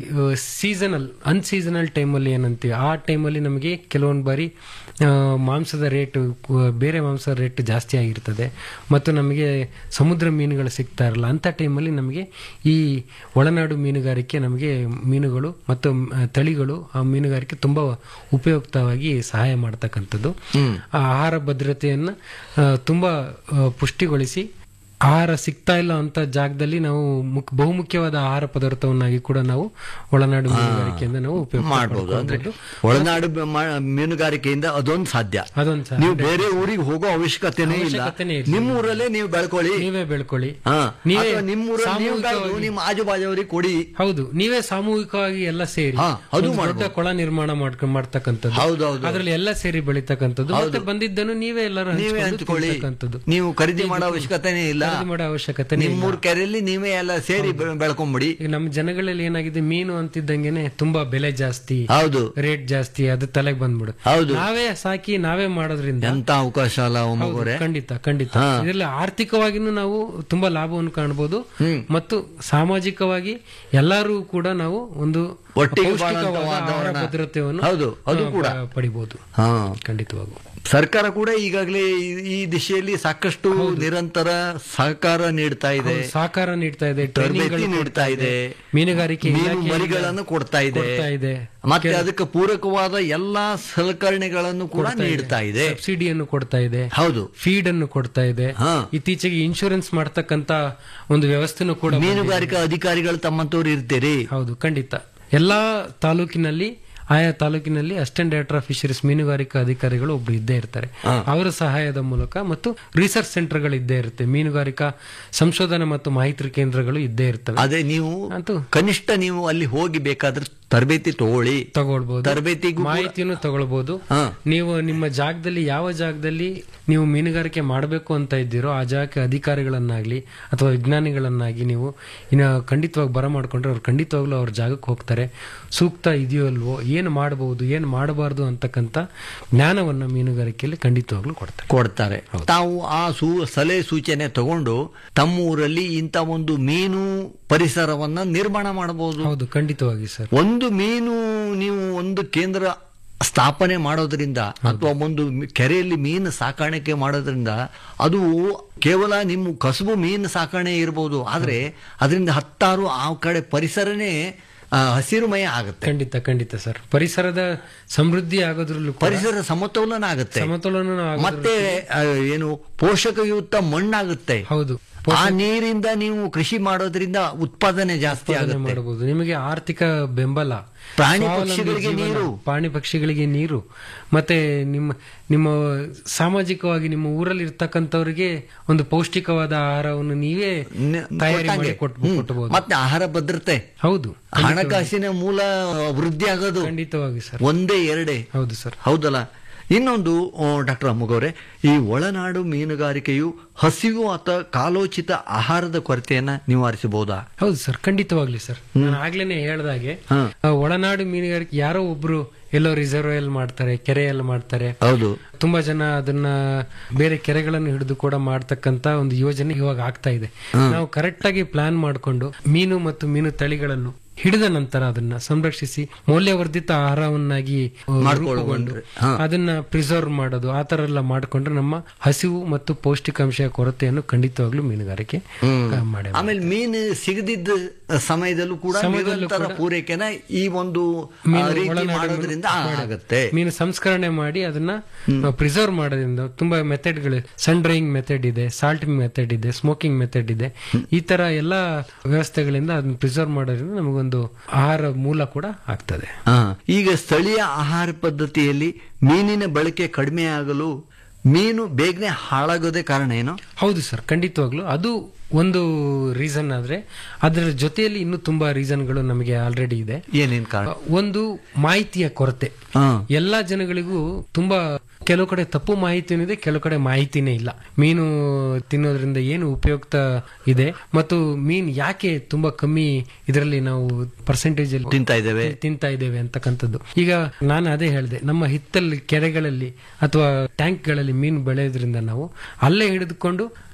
Speaker 9: ಸೀಸನಲ್ ಅನ್ಸೀಸನಲ್ ಟೈಮಲ್ಲಿ ಏನಂತೀವಿ ಆ ಟೈಮಲ್ಲಿ ನಮಗೆ ಕೆಲವೊಂದು ಬಾರಿ ಆ, ಮಾಂಸದ ರೇಟ್ ಬೇರೆ ಮಾಂಸದ ರೇಟ್ ಜಾಸ್ತಿ ಆಗಿರ್ತದೆ ಮತ್ತು ನಮಗೆ ಸಮುದ್ರ ಮೀನುಗಳು ಸಿಗ್ತಾ ಇರಲ್ಲ ಅಂಥ ಟೈಮಲ್ಲಿ ನಮಗೆ ಈ ಒಳನಾಡು ಮೀನುಗಾರಿಕೆ ನಮಗೆ ಮೀನುಗಳು ಮತ್ತು ಮ್, ತಳಿಗಳು ಆ ಮೀನುಗಾರಿಕೆ ತುಂಬ ಉಪಯುಕ್ತವಾಗಿ ಸಹಾಯ ಮಾಡ್ತಕ್ಕಂಥದ್ದು ಆ ಆಹಾರ ಭದ್ರತೆಯನ್ನು ಆ, ತುಂಬ ಆ, ಪುಷ್ಟಿಗೊಳಿಸಿ ಆಹಾರ ಸಿಗ್ತಾ ಇಲ್ಲ ಅಂತ ಜಾಗದಲ್ಲಿ ನಾವು ಮುಕ್ ಬಹುಮುಖ್ಯವಾದ ಆಹಾರ ಪದಾರ್ಥವನ್ನಾಗಿ ಕೂಡ ನಾವು ಒಳನಾಡು ಮೀನುಗಾರಿಕೆಯಿಂದ ನಾವು ಉಪಯೋಗ
Speaker 5: ಮಾಡಬಹುದು ಅಂದ್ರೆ
Speaker 9: ಮಾಡ್ಕೊಳ್ಬೋದು.
Speaker 5: ಒಳನಾಡು ಬ- ಮಾ- ಮೀನುಗಾರಿಕೆಯಿಂದ ಅದೊಂದು ಸಾಧ್ಯ
Speaker 9: ಅದೊಂದು ಸಾಧ್ಯ.
Speaker 5: ನೀವು ಬೇರೆ ಊರಿಗೆ ಹೋಗೋ ಅವಶ್ಯಕತೆನೇ ಇಲ್ಲ
Speaker 9: ಅವಶ್ಯಕತೆನೇ ಇಲ್ಲ.
Speaker 5: ನಿಮ್ಮ ಊರಲ್ಲೇ ನೀವು ಬೆಳ್ಕೊಳ್ಳಿ
Speaker 9: ನೀವೇ ಬೆಳ್ಕೊಳ್ಳಿ
Speaker 5: ಹಾ.
Speaker 9: ನೀವೇ
Speaker 5: ಅಥವಾ ನಿಮ್ಮ ಊರಲ್ಲಿ ನೀವು ಬೆಳೆದು
Speaker 9: ಸಾಮೂಹಿಕವಾಗಿ-
Speaker 5: ನಿಮ್ಮ ಆಜು ಬಾಜುವರಿಗೆ ಕೊಡಿ
Speaker 9: ಹೌದು ನೀವೇ ಸಾಮೂಹಿಕವಾಗಿ ಎಲ್ಲ ಸೇರಿ
Speaker 5: ಹಾ, ಅದು
Speaker 9: ಒಂದು ದೊಡ್ಡ
Speaker 5: ಮಾಡ್ಬೋದು.
Speaker 9: ಕೊಳ ನಿರ್ಮಾಣ ಮಾಡ್ಕೊಂಡ್ ಮಾಡ್ತಕ್ಕಂಥದ್ದು
Speaker 5: ಹೌದು, ಹೌದು.
Speaker 9: ಅದ್ರಲ್ಲಿ ಎಲ್ಲ ಸೇರಿ ಬೆಳಿತಕ್ಕಂಥದ್ದು
Speaker 5: ಹೌದು.
Speaker 9: ಮತ್ತೆ ಬಂದಿದ್ದನ್ನು ನೀವೇ ಎಲ್ಲರೂ
Speaker 5: ನೀವೇ
Speaker 9: ಹಂಚ್ಕೊಂಡು
Speaker 5: ಹಂಚ್ಕೊಳ್ಳಿ
Speaker 9: ತಿಂತಕ್ಕಂಥದ್ದು.
Speaker 5: ನೀವು ಖರೀದಿ ಮಾಡೋ ಅವಶ್ಯಕತೆನೇ ಇಲ್ಲ
Speaker 9: ಖರೀದಿ ಮಾಡೋ ಅವಶ್ಯಕತೆನೇ
Speaker 5: ನಿಮ್ಮೂರ್
Speaker 9: ಇಲ್ಲ.
Speaker 5: ಕೆರೆಯಲ್ಲಿ ನೀವೇ ಎಲ್ಲ ಸೇರಿ ಬೆ- ಬೆಳ್ಕೊಂಬಿಡಿ
Speaker 9: ಈಗ ನಮ್ಮ ಜನಗಳಲ್ಲಿ ಏನಾಗಿದೆ ಮೀನು ಅಂತಿದ್ದಂಗೆನೆ ತುಂಬಾ ಬೆಲೆ ಜಾಸ್ತಿ
Speaker 5: ಹೌದು
Speaker 9: ರೇಟ್ ಜಾಸ್ತಿ ಅದು ತಲೆಗೆ ಬಂದ್ಬಿಡು
Speaker 5: ಹೌದು.
Speaker 9: ನಾವೇ ಸಾಕಿ ನಾವೇ ಮಾಡೋದ್ರಿಂದ
Speaker 5: ಎಂತ ಅವಕಾಶ ಅಲ್ಲ
Speaker 9: ಹೌದು,
Speaker 5: ಒಮ್ಮಗೋರೆ
Speaker 9: ಖಂಡಿತ ಖಂಡಿತ
Speaker 5: ಹಾ.
Speaker 9: ಇದರಲ್ಲಿ ಆರ್ಥಿಕವಾಗಿನೂ ನಾವು ತುಂಬಾ ಲಾಭವನ್ನು ಕಾಣಬಹುದು ಮತ್ತು ಸಾಮಾಜಿಕವಾಗಿ ಎಲ್ಲರೂ ಕೂಡ ನಾವು ಒಂದು
Speaker 5: ಒಟ್ಟಿಗೆ
Speaker 9: ಪೌಷ್ಟಿಕವಾದ
Speaker 5: ಬಾಳುವಂತ
Speaker 9: ಆಹಾರ
Speaker 5: ವಾತಾವರಣ.
Speaker 9: ಭದ್ರತೆಯನ್ನು
Speaker 5: ಹೌದು, ಅದು
Speaker 9: ಆ,
Speaker 5: ಕೂಡ.
Speaker 9: ಪ- ಪಡಿಬಹುದು
Speaker 5: ಹಾ
Speaker 9: ಖಂಡಿತವಾಗೂ
Speaker 5: ಸರ್ಕಾರ ಕೂಡ ಈಗಾಗಲೇ ಈ- ಈ ದಿಶೆಯಲ್ಲಿ ಸಾಕಷ್ಟು ನಿರಂತರ ಸಹಕಾರ ನೀಡ್ತಾ ಇದೆ
Speaker 9: ಹೌದು, ಸಹಕಾರ ನೀಡ್ತಾ ಇದೆ
Speaker 5: ತರಬೇತಿ
Speaker 9: ಟ್ರೈನಿಂಗ್ಗಳು
Speaker 5: ನೀಡ್ತಾ ಇದೆ
Speaker 9: ಮೀನುಗಾರಿಕೆ
Speaker 5: ಮೀನು
Speaker 9: ಇಲಾಖೆಯಿಂದ
Speaker 5: ಮರಿಗಳನ್ನು ಕೊಡ್ತಾ ಇದೆ
Speaker 9: ಕೊಡ್ತಾ ಇದೆ
Speaker 5: ಮತ್ತೆ ಅದಕ್ಕೆ ಪೂರಕವಾದ ಎಲ್ಲಾ ಸಲಕರಣೆಗಳನ್ನು ಕೂಡ ನೀಡ್ತಾ ಇದೆ
Speaker 9: ಸಬ್ಸಿಡಿಯನ್ನು ಕೊಡ್ತಾ ಇದೆ
Speaker 5: ಹೌದು
Speaker 9: ಫೀಡ್ ಅನ್ನು ಕೊಡ್ತಾ ಇದೆ
Speaker 5: ಹಾ.
Speaker 9: ಇತ್ತೀಚೆಗೆ ಇನ್ಶೂರೆನ್ಸ್ ಮಾಡ್ತಕ್ಕಂತ ಒಂದು ವ್ಯವಸ್ಥೆನೂ ಕೂಡ ಬಂದಿದೆ.
Speaker 5: ಮೀನುಗಾರಿಕಾ ಅಧಿಕಾರಿಗಳು ತಮ್ಮಂತವ್ರು ಇರ್ತೀರಿ
Speaker 9: ಹೌದು ಖಂಡಿತ ಎಲ್ಲಾ ತಾಲೂಕಿನಲ್ಲಿ ಆಯಾ ತಾಲೂಕಿನಲ್ಲಿ ಅಸಿಸ್ಟೆಂಟ್ ಡೈರೆಕ್ಟರ್ ಆಫ್ ಫಿಶರೀಸ್ ಮೀನುಗಾರಿಕಾ ಅಧಿಕಾರಿಗಳು ಒಬ್ರು ಇದ್ದೇ ಇರ್ತಾರೆ ಅವರ ಸಹಾಯದ ಮೂಲಕ ಮತ್ತು ರಿಸರ್ಚ್ ಸೆಂಟರ್ಗಳು ಇದ್ದೇ ಇರುತ್ತೆ ಮೀನುಗಾರಿಕಾ ಸಂಶೋಧನೆ ಮತ್ತು ಮಾಹಿತಿ ಕೇಂದ್ರಗಳು ಇದ್ದೇ ಇರ್ತವೆ
Speaker 5: ಅದೇ ನೀವು
Speaker 9: ಅಂತೂ
Speaker 5: ಕನಿಷ್ಠ ನೀವು ಅಲ್ಲಿ ಹೋಗಿ ಬೇಕಾದ್ರೆ ತರಬೇತಿ ತಗೊಳ್ಳಿ
Speaker 9: ತಗೊಳ್ಬಹುದು
Speaker 5: ತರಬೇತಿಗೂ ಕೂಡ-
Speaker 9: ಮಾಹಿತಿಯನ್ನು ತಗೊಳ್ಬಹುದು
Speaker 5: ಹಾ.
Speaker 9: ನೀವು ನಿಮ್ಮ ಜಾಗದಲ್ಲಿ ಯಾವ ಜಾಗದಲ್ಲಿ ನೀವು ಮೀನುಗಾರಿಕೆ ಮಾಡಬೇಕು ಅಂತ ಇದ್ದೀರೋ ಆ ಜಾಗಕ್ಕೆ ಅಧಿಕಾರಿಗಳನ್ನಾಗ್ಲಿ ಅಥವಾ ವಿಜ್ಞಾನಿಗಳನ್ನಾಗಿ ನೀವು ಇನ್ನು ಖಂಡಿತವಾಗಿ ಬರ ಮಾಡ್ಕೊಂಡ್ರೆ ಅವ್ರು ಖಂಡಿತವಾಗ್ಲೂ ಅವ್ರ ಜಾಗಕ್ಕೆ ಹೋಗ್ತಾರೆ ಸೂಕ್ತ ಇದೆಯೋ ಅಲ್ವೋ ಏನು ಮಾಡಬಹುದು ಏನು ಮಾಡಬಾರ್ದು ಅಂತಕ್ಕಂಥ ಜ್ಞಾನವನ್ನ ಮೀನುಗಾರಿಕೆಯಲ್ಲಿ ಖಂಡಿತವಾಗ್ಲೂ ಕೊಡ್ತಾರೆ
Speaker 5: ಕೊಡ್ತಾರೆ ತಾವು ಆ ಸೂ ಸಲಹೆ ಸೂಚನೆ ತಗೊಂಡು ತಮ್ಮ ಊರಲ್ಲಿ ಇಂಥ ಒಂದು ಮೀನು ಪರಿಸರವನ್ನ ನಿರ್ಮಾಣ ಮಾಡಬಹುದು
Speaker 9: ಹೌದು ಖಂಡಿತವಾಗಿ ಸರ್
Speaker 5: ಒಂದು ಮೀನು ನೀವು ಒಂದು ಕೇಂದ್ರ ಸ್ಥಾಪನೆ ಮಾಡೋದ್ರಿಂದ ಅಥವಾ ಒಂದು ಮಿ- ಕೆರೆಯಲ್ಲಿ ಮೀನು ಸಾಕಾಣಿಕೆ ಮಾಡೋದ್ರಿಂದ ಅದು ಕೇವಲ ನಿಮ್ಮ ಕಸುಬು ಮೀನು ಸಾಕಣೆ ಇರಬಹುದು ಆದ್ರೆ ಅದರಿಂದ ಹತ್ತಾರು ಆ ಕಡೆ ಪರಿಸರನೇ ಆ, ಹಸಿರುಮಯ ಆಗುತ್ತೆ
Speaker 9: ಖಂಡಿತ ಖಂಡಿತ ಸರ್ ಪರಿಸರದ ಸಮೃದ್ಧಿ ಆಗೋದ್ರಲ್ಲೂ ಕೂಡ
Speaker 5: ಪರಿಸರ ಸಮತೋಲನ ಆಗುತ್ತೆ
Speaker 9: ಸಮತೋಲನ ಆಗೋದ್ರಲ್ಲೂ
Speaker 5: ಮತ್ತೆ ಆ, ಏನು ಪೋಷಕಯುಕ್ತ ಮಣ್ಣಾಗುತ್ತೆ
Speaker 9: ಹೌದು
Speaker 5: ಆ ನೀರಿಂದ ನೀವು ಕೃಷಿ ಮಾಡೋದ್ರಿಂದ ಉತ್ಪಾದನೆ ಜಾಸ್ತಿ
Speaker 9: ಉತ್ಪಾದನೆ
Speaker 5: ಆಗುತ್ತೆ
Speaker 9: ಮಾಡಬಹುದು ನಿಮಗೆ ಆರ್ಥಿಕ ಬೆಂಬಲ
Speaker 5: ಪ್ರಾಣಿ
Speaker 9: ಸ್ವಾವಲಂಬಿ
Speaker 5: ಪಕ್ಷಿಗಳಿಗೆ
Speaker 9: ಜೀವನ,
Speaker 5: ನೀರು.
Speaker 9: ಪ್ರಾಣಿ ಪಕ್ಷಿಗಳಿಗೆ ನೀರು ಮತ್ತೆ ನಿಮ್ಮ ನಿಮ್ಮ ಸಾಮಾಜಿಕವಾಗಿ ನಿಮ್ಮ ಊರಲ್ಲಿ ಇರ್ತಕ್ಕಂಥವ್ರಿಗೆ ಒಂದು ಪೌಷ್ಟಿಕವಾದ ಆಹಾರವನ್ನು ನೀವೇ
Speaker 5: ನ-
Speaker 9: ತಯಾರಿ
Speaker 5: ಕೊಟ್ಟಂಗೆ.
Speaker 9: ಮಾಡಿ ಕೊಟ್ಟು
Speaker 5: ಹ್ಮ್.
Speaker 9: ಕೊಟ್ಟಬಹುದು
Speaker 5: ಮತ್ತೆ ಆಹಾರ ಭದ್ರತೆ
Speaker 9: ಹೌದು
Speaker 5: ಹಣಕಾಸಿನ ಮೂಲ ವೃದ್ಧಿ ಆಗೋದು
Speaker 9: ಖಂಡಿತವಾಗಿ ಸರ್
Speaker 5: ಒಂದೇ ಎರಡೇ
Speaker 9: ಹೌದು ಸರ್
Speaker 5: ಹೌದಲ್ಲ ಇನ್ನೊಂದು ಡಾಕ್ಟರ್ ಅಮ್ಮಗೌರೆ ಈ ಒಳನಾಡು ಮೀನುಗಾರಿಕೆಯು ಹಸಿವು ಅಥವಾ ಕಾಲೋಚಿತ ಆಹಾರದ ಕೊರತೆಯನ್ನ ನಿವಾರಿಸಬಹುದಾ
Speaker 9: ಹೌದು ಸರ್ ಖಂಡಿತವಾಗ್ಲಿ ಸರ್ ನಾನು ಆಗ್ಲೇನೆ ಹೇಳ್ದಾಗೆ
Speaker 5: ಹಾ.
Speaker 9: ಆ, ಒಳನಾಡು ಮೀನುಗಾರಿಕೆ ಯಾರೋ ಒಬ್ರು ಎಲ್ಲೋ ರಿಸರ್ವ್ ಮಾಡ್ತಾರೆ ಕೆರೆಯಲ್ಲಿ ಮಾಡ್ತಾರೆ
Speaker 5: ಹೌದು
Speaker 9: ತುಂಬಾ ಜನ ಅದನ್ನ ಬೇರೆ ಕೆರೆಗಳನ್ನು ಹಿಡಿದು ಕೂಡ ಮಾಡ್ತಕ್ಕಂತ ಒಂದು ಯೋಜನೆ ಇವಾಗ ಆಗ್ತಾ ಇದೆ ನಾವು ಕರೆಕ್ಟ್ ಆಗಿ ಪ್ಲಾನ್ ಮಾಡಿಕೊಂಡು ಮೀನು ಮತ್ತು ಮೀನು ತಳಿಗಳನ್ನು ಹಿಡಿದ ನಂತರ ಅದನ್ನ ಸಂರಕ್ಷಿಸಿ ಮೌಲ್ಯವರ್ಧಿತ ಆಹಾರವನ್ನಾಗಿ ಆ,
Speaker 5: ಮಾಡ್ಕೊಳ್ಳೋ
Speaker 9: ರೂಪುಗೊಂಡು
Speaker 5: ಬಂದ್ರೆ. ಹಾ.
Speaker 9: ಅದನ್ನ ಪ್ರಿಸರ್ವ್ ಮಾಡೋದು ಆ ತರ ಎಲ್ಲ ಮಾಡ್ಕೊಂಡ್ರೆ ನಮ್ಮ ಹಸಿವು ಮತ್ತು ಪೌಷ್ಟಿಕಾಂಶ ಕೊರತೆಯನ್ನು ಖಂಡಿತವಾಗ್ಲೂ ಮೀನುಗಾರಿಕೆ ಆ, ಮಾಡೇ
Speaker 5: ಆಮೇಲೆ ಮೀನು ಸಿಗದಿದ್ದ ಸಮಯದಲ್ಲೂ ಕೂಡ
Speaker 9: ಸಮಯದಲ್ಲೂ
Speaker 5: ನಿರಂತರ
Speaker 9: ಕೂಡ
Speaker 5: ಪೂರೈಕೆನ ಈ ಒಂದು ಆ,
Speaker 9: ಮೀನು
Speaker 5: ರೀತಿ
Speaker 9: ಒಳನಾಡು
Speaker 5: ಮಾಡೋದ್ರಿಂದ
Speaker 9: ಮಾಡಿ-
Speaker 5: ಆಗುತ್ತೆ
Speaker 9: ಮೀನು ಸಂಸ್ಕರಣೆ ಮಾಡಿ ಅದನ್ನ ಪ್ರಿಸರ್ವ್ ಮಾಡೋದ್ರಿಂದ ತುಂಬಾ ಮೆಥಡ್ಗಳು ಸನ್ ಡ್ರೈಯಿಂಗ್ ಮೆಥಡ್ ಇದೆ ಸಾಲ್ಟಿಂಗ್ ಮೆಥಡ್ ಇದೆ ಸ್ಮೋಕಿಂಗ್ ಮೆಥಡ್ ಇದೆ ಈ ತರ ಎಲ್ಲಾ ವ್ಯವಸ್ಥೆಗಳಿಂದ ಅದನ್ನ ಪ್ರಿಸರ್ವ್ ಮಾಡೋದ್ರಿಂದ ನಮಗೊಂದು ಆಹಾರ ಮೂಲ ಕೂಡ ಆಗ್ತದೆ
Speaker 5: ಆ, ಈಗ ಸ್ಥಳೀಯ ಆಹಾರ ಪದ್ಧತಿಯಲ್ಲಿ ಮೀನಿನ ಬಳಕೆ ಕಡಿಮೆ ಆಗಲು ಮೀನು ಬೇಗನೆ ಹಾಳಾಗೋದೇ ಕಾರಣ ಏನು
Speaker 9: ಹೌದು ಸರ್ ಖಂಡಿತವಾಗ್ಲು ಅದು ಒಂದು ರೀಸನ್ ಆದ್ರೆ ಅದರ ಜೊತೆಯಲ್ಲಿ ಇನ್ನೂ ತುಂಬಾ ರೀಸನ್ಗಳು ನಮಗೆ ಆಲ್ರೆಡಿ ಇದೆ
Speaker 5: ಏನೇನ್ ಕಾರಣ
Speaker 9: ಒಂದು ಮಾಹಿತಿಯ ಕೊರತೆ
Speaker 5: ಹಾ.
Speaker 9: ಎಲ್ಲಾ ಜನಗಳಿಗೂ ತುಂಬಾ ಕೆಲವು ಕಡೆ ತಪ್ಪು ಮಾಹಿತಿನೂ ಇದೆ ಕೆಲವು ಕಡೆ ಮಾಹಿತಿನೇ ಇಲ್ಲ ಮೀನು ತಿನ್ನೋದ್ರಿಂದ ಏನು ಉಪಯುಕ್ತ ಇದೆ ಮತ್ತು ಮೀನ್ ಯಾಕೆ ತುಂಬಾ ಕಮ್ಮಿ ಇದರಲ್ಲಿ ನಾವು ಪರ್ಸೆಂಟೇಜ್ ಅಲ್ಲಿ
Speaker 5: ತಿಂತಾ ಇದ್ದೇವೆ
Speaker 9: ತಿಂತಾ ಇದ್ದೇವೆ ಅಂತಕ್ಕಂಥದ್ದು ಈಗ ನಾನು ಅದೇ ಹೇಳಿದೆ ನಮ್ಮ ಹಿತ್ತಲ್ಲಿ ಕೆರೆಗಳಲ್ಲಿ ಅಥವಾ ಟ್ಯಾಂಕ್ಗಳಲ್ಲಿ ಮೀನು ಬೆಳೆಯೋದ್ರಿಂದ ನಾವು ಅಲ್ಲೇ ಹಿಡಿದುಕೊಂಡು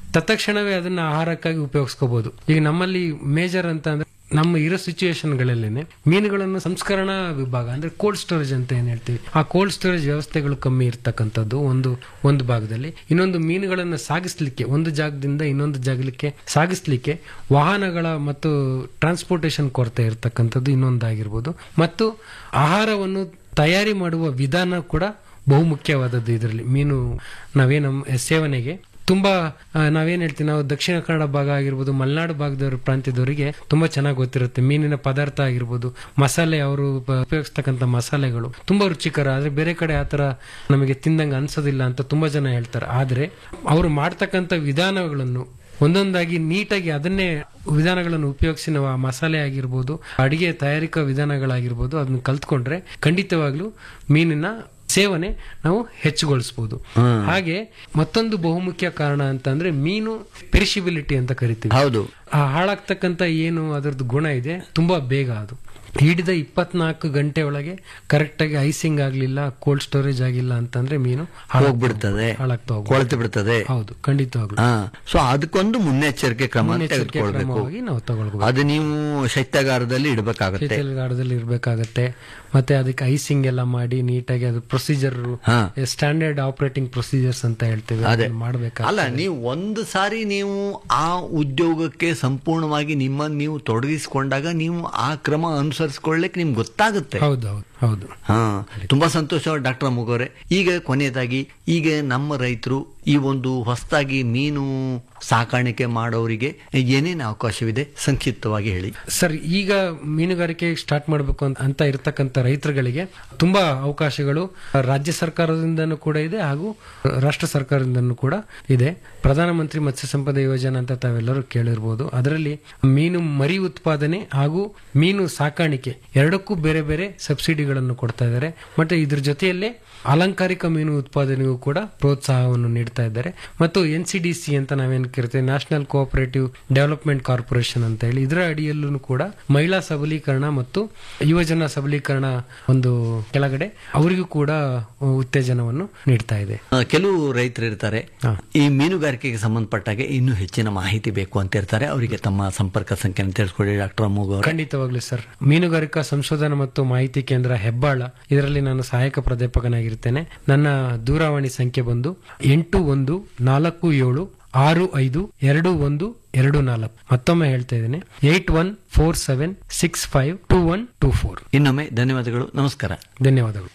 Speaker 9: ತತ್ಕ್ಷಣವೇ ಅದನ್ನ ಆಹಾರಕ್ಕಾಗಿ ಉಪಯೋಗಿಸ್ಕೋಬಹುದು ಈಗ ನಮ್ಮಲ್ಲಿ ಮೇಜರ್ ಅಂತ ಅಂದ್ರೆ ನಮ್ಮ ಇರೋ ಸಿಚುವೇಶನ್ಗಳಲ್ಲೇನೆ ಮೀನುಗಳನ್ನು ಸಂಸ್ಕರಣಾ ವಿಭಾಗ ಅಂದ್ರೆ ಕೋಲ್ಡ್ ಸ್ಟೋರೇಜ್ ಅಂತ ಏನ್ ಹೇಳ್ತೀವಿ ಆ ಕೋಲ್ಡ್ ಸ್ಟೋರೇಜ್ ವ್ಯವಸ್ಥೆಗಳು ಕಮ್ಮಿ ಇರ್ತಕ್ಕಂಥದ್ದು ಒಂದು ಒಂದು ಭಾಗದಲ್ಲಿ ಇನ್ನೊಂದು ಮೀನುಗಳನ್ನು ಸಾಗಿಸ್ಲಿಕ್ಕೆ ಒಂದು ಜಾಗದಿಂದ ಇನ್ನೊಂದು ಜಾಗಕ್ಕೆ ಸಾಗಿಸ್ಲಿಕ್ಕೆ ವಾಹನಗಳ ಮತ್ತು ಟ್ರಾನ್ಸ್ಪೋರ್ಟೇಷನ್ ಕೊರತೆ ಇರ್ತಕ್ಕಂಥದ್ದು ಇನ್ನೊಂದಾಗಿರ್ಬೋದು ಮತ್ತು ಆಹಾರವನ್ನು ತಯಾರಿ ಮಾಡುವ ವಿಧಾನ ಕೂಡ ಬಹುಮುಖ್ಯವಾದದ್ದು ಇದರಲ್ಲಿ ಮೀನು ನಾವೇನು ಸೇವನೆಗೆ ತುಂಬಾ ಆ, ನಾವೇನ್ ಹೇಳ್ತೀವಿ ನಾವು ದಕ್ಷಿಣ ಕನ್ನಡ ಭಾಗ ಆಗಿರ್ಬೋದು ಮಲೆನಾಡು ಭಾಗದವ್ರ ಪ್ರಾಂತ್ಯದವರಿಗೆ ತುಂಬಾ ಚೆನ್ನಾಗಿ ಗೊತ್ತಿರುತ್ತೆ ಮೀನಿನ ಪದಾರ್ಥ ಆಗಿರ್ಬೋದು ಮಸಾಲೆ ಅವರು ಉಪಯೋಗಿಸ್ತಕ್ಕಂಥ ಮಸಾಲೆಗಳು ತುಂಬಾ ರುಚಿಕರ ಆದ್ರೆ ಬೇರೆ ಕಡೆ ಆತರ ನಮಗೆ ತಿಂದಂಗೆ ಅನ್ಸೋದಿಲ್ಲ ಅಂತ ತುಂಬಾ ಜನ ಹೇಳ್ತಾರೆ ಆದ್ರೆ ಅವರು ಮಾಡ್ತಕ್ಕಂಥ ವಿಧಾನಗಳನ್ನು ಒಂದೊಂದಾಗಿ ನೀಟಾಗಿ ಅದನ್ನೇ ವಿಧಾನಗಳನ್ನು ಉಪಯೋಗಿಸಿ ನಾವು ಆ ಮಸಾಲೆ ಆಗಿರ್ಬೋದು ಅಡಿಗೆ ತಯಾರಿಕಾ ವಿಧಾನಗಳಾಗಿರ್ಬೋದು ಅದನ್ನ ಕಲ್ತ್ಕೊಂಡ್ರೆ ಖಂಡಿತವಾಗ್ಲೂ ಮೀನಿನ ಸೇವನೆ ನಾವು ಹೆಚ್ಚುಗೊಳಿಸಬಹುದು ಹಾಗೆ ಮತ್ತೊಂದು ಬಹುಮುಖ್ಯ ಕಾರಣ ಅಂತ ಅಂದ್ರೆ ಮೀನು ಪೆರಿಶಿಬಿಲಿಟಿ ಅಂತ ಕರಿತೀವಿ
Speaker 5: ಹೌದು
Speaker 9: ಆ ಹಾಳಾಗ್ತಕ್ಕಂತ ಏನು ಅದರದ್ದು ಗುಣ ಇದೆ ತುಂಬಾ ಬೇಗ ಅದು ಹಿಡಿದ ಇಪ್ಪತ್ನಾಲ್ಕು ಗಂಟೆ ಒಳಗೆ ಕರೆಕ್ಟ್ ಆಗಿ ಐಸಿಂಗ್ ಆಗ್ಲಿಲ್ಲ ಕೋಲ್ಡ್ ಸ್ಟೋರೇಜ್ ಆಗಿಲ್ಲ ಅಂತಂದ್ರೆ ಮೀನು ಹಾಳಾಗ್ತಾ
Speaker 5: ಹೋಗ್ಬಿಡ್ತದೆ
Speaker 9: ಹಾಳಾಗ್ತಾ ಹೋಗ್ಬಿಡುತ್ತೆ.
Speaker 5: ಕೊಳೆತು ಬಿಡ್ತದೆ
Speaker 9: ಹೌದು ಖಂಡಿತವಾಗ್ಲು
Speaker 5: ಹಾ ಸೊ ಅದಕ್ಕೊಂದು ಮುನ್ನೆಚ್ಚರಿಕೆ ಕ್ರಮ
Speaker 9: ಮುನ್ನೆಚ್ಚರಿಕೆ
Speaker 5: ತೆಗೆದುಕೊಳ್ಬೇಕು
Speaker 9: ಕ್ರಮವಾಗಿ ನಾವು ತಗೊಳ್ಬೇಕು
Speaker 5: ಅದು ನೀವು ಶೈತ್ಯಾಗಾರದಲ್ಲಿ ಇಡಬೇಕಾಗತ್ತೆ
Speaker 9: ಶೀತಲಗಾರದಲ್ಲಿ ಇರ್ಬೇಕಾಗತ್ತೆ ಮತ್ತೆ ಅದಕ್ಕೆ ಐಸಿಂಗ್ ಎಲ್ಲ ಮಾಡಿ ನೀಟಾಗಿ ಅದು ಪ್ರೊಸೀಜರ್
Speaker 5: ಹಾ.
Speaker 9: ಸ್ಟ್ಯಾಂಡರ್ಡ್ ಆಪರೇಟಿಂಗ್ ಪ್ರೊಸೀಜರ್ಸ್ ಅಂತ ಹೇಳ್ತೇವೆ
Speaker 5: ಅದೇ
Speaker 9: ಅದನ್ನ ಮಾಡ್ಬೇಕಾಗ್ತದೆ.
Speaker 5: ಅಲ್ಲ ನೀವು ಒಂದು ಸಾರಿ ನೀವು ಆ ಉದ್ಯೋಗಕ್ಕೆ ಸಂಪೂರ್ಣವಾಗಿ ನಿಮ್ಮನ್ನು ನೀವು ತೊಡಗಿಸಿಕೊಂಡಾಗ ನೀವು ಆ ಕ್ರಮ ಅನುಸರಿಸಿಕೊಳ್ಳಿಕ್ಕೆ ನಿಮ್ಗೆ ಗೊತ್ತಾಗುತ್ತೆ
Speaker 9: ಹೌದು ಹೌದು ಹೌದು
Speaker 5: ಹಾ ತುಂಬಾ ಸಂತೋಷ ಡಾಕ್ಟರ್ ಮುಗೋರೆ ಈಗ ಕೊನೆಯದಾಗಿ ಈಗ ನಮ್ಮ ರೈತರು ಈ ಒಂದು ಹೊಸದಾಗಿ ಮೀನು ಸಾಕಾಣಿಕೆ ಮಾಡೋರಿಗೆ ಏನೇನು ಅವಕಾಶವಿದೆ ಸಂಕ್ಷಿಪ್ತವಾಗಿ ಹೇಳಿ
Speaker 9: ಸರ್ ಈಗ ಮೀನುಗಾರಿಕೆ ಸ್ಟಾರ್ಟ್ ಮಾಡಬೇಕು ಅಂತ ಅಂತ ಇರ್ತಕ್ಕಂಥ ರೈತರುಗಳಿಗೆ ತುಂಬಾ ಅವಕಾಶಗಳು ರಾಜ್ಯ ಸರ್ಕಾರದಿಂದನೂ ಕೂಡ ಇದೆ ಹಾಗೂ ರಾಷ್ಟ್ರ ಸರ್ಕಾರದಿಂದನೂ ಕೂಡ ಇದೆ ಪ್ರಧಾನಮಂತ್ರಿ ಮತ್ಸ್ಯ ಸಂಪದ ಯೋಜನೆ ಅಂತ ತಾವೆಲ್ಲರೂ ಕೇಳಿರ್ಬೋದು ಅದರಲ್ಲಿ ಮೀನು ಮರಿ ಉತ್ಪಾದನೆ ಹಾಗೂ ಮೀನು ಸಾಕಾಣಿಕೆ ಎರಡಕ್ಕೂ ಬೇರೆ ಬೇರೆ ಸಬ್ಸಿಡಿಗಳನ್ನು ಕೊಡ್ತಾ ಇದ್ದಾರೆ ಮತ್ತೆ ಇದ್ರ ಜೊತೆಯಲ್ಲೇ ಅಲಂಕಾರಿಕ ಮೀನು ಉತ್ಪಾದನೆಗೂ ಕೂಡ ಪ್ರೋತ್ಸಾಹವನ್ನು ನೀಡ್ತಾ ಇದ್ದಾರೆ ಮತ್ತು ಎನ್ ಸಿ ಡಿ ಸಿ ಅಂತ ನಾವೇನ್ ಕರಿತೇವೆ ನ್ಯಾಷನಲ್ ಕೋಆಪರೇಟಿವ್ ಡೆವಲಪ್ಮೆಂಟ್ ಕಾರ್ಪೊರೇಷನ್ ಅಂತ ಹೇಳಿ ಇದರ ಅಡಿಯಲ್ಲೂ ಕೂಡ ಮಹಿಳಾ ಸಬಲೀಕರಣ ಮತ್ತು ಯುವಜನ ಸಬಲೀಕರಣ ಒಂದು ಕೆಳಗಡೆ ಅವರಿಗೂ ಕೂಡ ಉತ್ತೇಜನವನ್ನು ನೀಡ್ತಾ ಇದೆ
Speaker 5: ಆ, ಕೆಲವು ರೈತರು ಇರ್ತಾರೆ
Speaker 9: ಹಾ.
Speaker 5: ಈ ಮೀನುಗಾರಿಕೆಗೆ ಸಂಬಂಧಪಟ್ಟಾಗೆ ಇನ್ನೂ ಹೆಚ್ಚಿನ ಮಾಹಿತಿ ಬೇಕು ಅಂತ ಇರ್ತಾರೆ ಅವರಿಗೆ ತಮ್ಮ ಸಂಪರ್ಕ ಸಂಖ್ಯೆಯನ್ನು ತಿಳಿಸ್ಕೊಡಿ ಡಾಕ್ಟರ್ ಅಮೋಘ್ ಅವರೇ
Speaker 9: ಖಂಡಿತವಾಗ್ಲೂ ಸರ್ ಮೀನುಗಾರಿಕಾ ಸಂಶೋಧನಾ ಮತ್ತು ಮಾಹಿತಿ ಕೇಂದ್ರ ಹೆಬ್ಬಾಳ ಇದರಲ್ಲಿ ನಾನು ಸಹಾಯಕ ಪ್ರಾಧ್ಯಾಪಕನಾಗಿರ್ತೇನೆ ನನ್ನ ದೂರವಾಣಿ ಸಂಖ್ಯೆ ಬಂದು ಎಂಟು ಒಂದು ನಾಲ್ಕು ಏಳು ಆರು ಐದು ಎರಡು ಒಂದು ಎರಡು ನಾಲ್ಕು ಮತ್ತೊಮ್ಮೆ ಹೇಳ್ತಾ ಇದ್ದೇನೆ eight one four seven six five two one two four
Speaker 5: ಇನ್ನೊಮ್ಮೆ ಧನ್ಯವಾದಗಳು ನಮಸ್ಕಾರ
Speaker 9: ಧನ್ಯವಾದಗಳು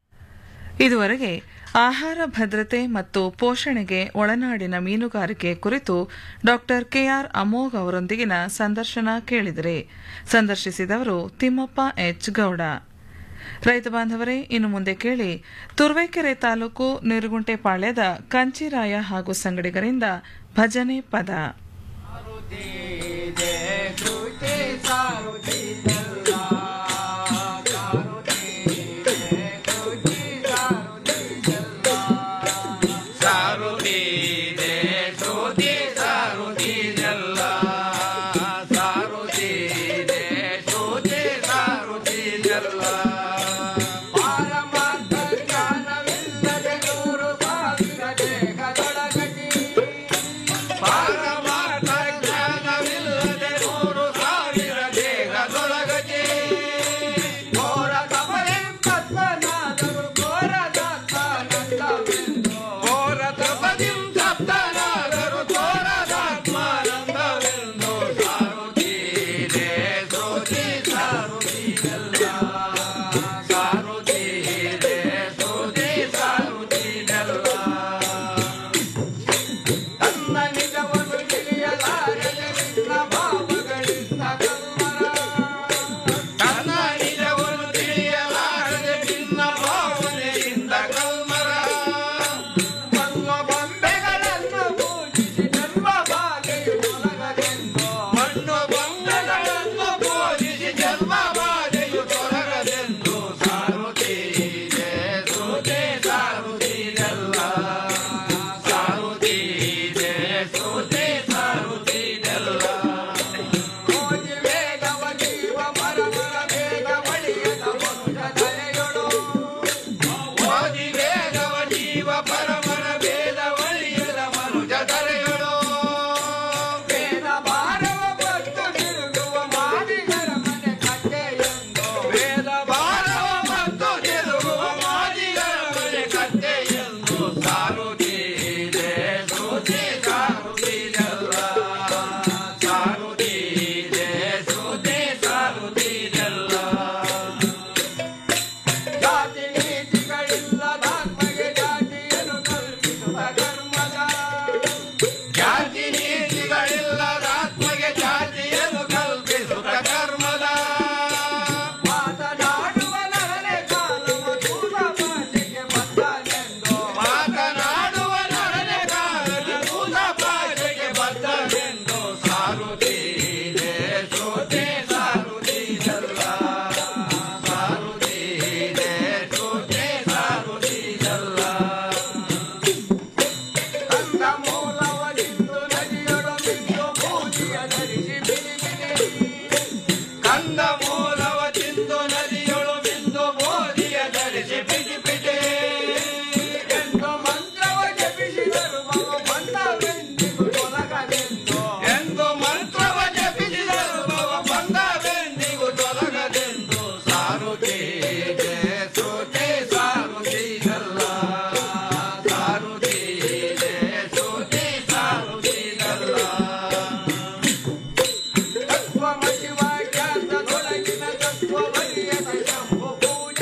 Speaker 4: ಇದುವರೆಗೆ ಆಹಾರ ಭದ್ರತೆ ಮತ್ತು ಪೋಷಣೆಗೆ ಒಳನಾಡಿನ ಮೀನುಗಾರಿಕೆ ಕುರಿತು ಡಾಕ್ಟರ್ ಕೆಆರ್ ಅಮೋಘ್ ಅವರೊಂದಿಗಿನ ಸಂದರ್ಶನ ಕೇಳಿದರೆ ಸಂದರ್ಶಿಸಿದವರು ತಿಮ್ಮಪ್ಪ ಎಚ್ ಗೌಡ ರೈತ ಬಾಂಧವರೇ ಇನ್ನು ಮುಂದೆ ಕೇಳಿ ತುರುವೇಕೆರೆ ತಾಲೂಕು ನಿರುಗುಂಟೆಪಾಳ್ಯದ ಕಂಚಿರಾಯ ಹಾಗೂ ಸಂಗಡಿಗರಿಂದ ಭಜನೆ ಪದ
Speaker 6: ಮಣ್ಣು ಬೊಂಬೆಗಳನ್ನು ಪೂಜಿಸಿ ಜನ್ಮ ಬಾಧೆಯು ತೊಲಗದೆಂದು ಸಾರು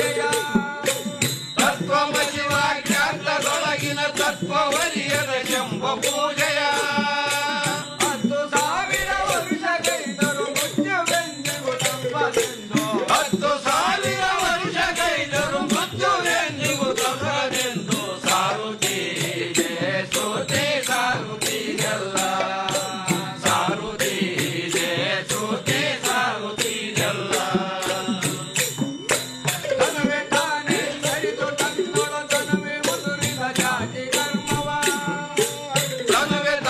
Speaker 10: ಪೂಜೆಯ ತತ್ವಮಸಿ ವಾಕ್ಯಾಂತದೊಳಗಿನ ತತ್ವವರಿಯದ ಶಂಭ ಪೂಜೆಯ ಹತ್ತು ಸಾವಿರ ವರ್ಷಗೈದರು ಮೃತ್ಯುವೆಂದಿಗೂ ತಪ್ಪದೆಂದು ಹತ್ತು ಸಾವಿರ ವರ್ಷಗೈದರು ಮೃತ್ಯುವೆಂದಿಗೂ ತಪ್ಪದೆಂದು ಸಾರುತ್ತೀದೆ ಸೋತೆ ಸಾರುತ್ತೀರಲ್ಲ ಸಾರುತ್ತೀದೆ ಸೋತೆ ಸಾರುತ್ತೀರಲ್ಲ ತನವೇ ತಾನೇ ಸರಿದು ತನ್ನೊಳ ತನವೇ ಮುದುರಿದ ಜಾತಿ ಕರ್ಮವ ತನವೇ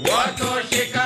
Speaker 10: ಒತ್ತು ಶಿಖರ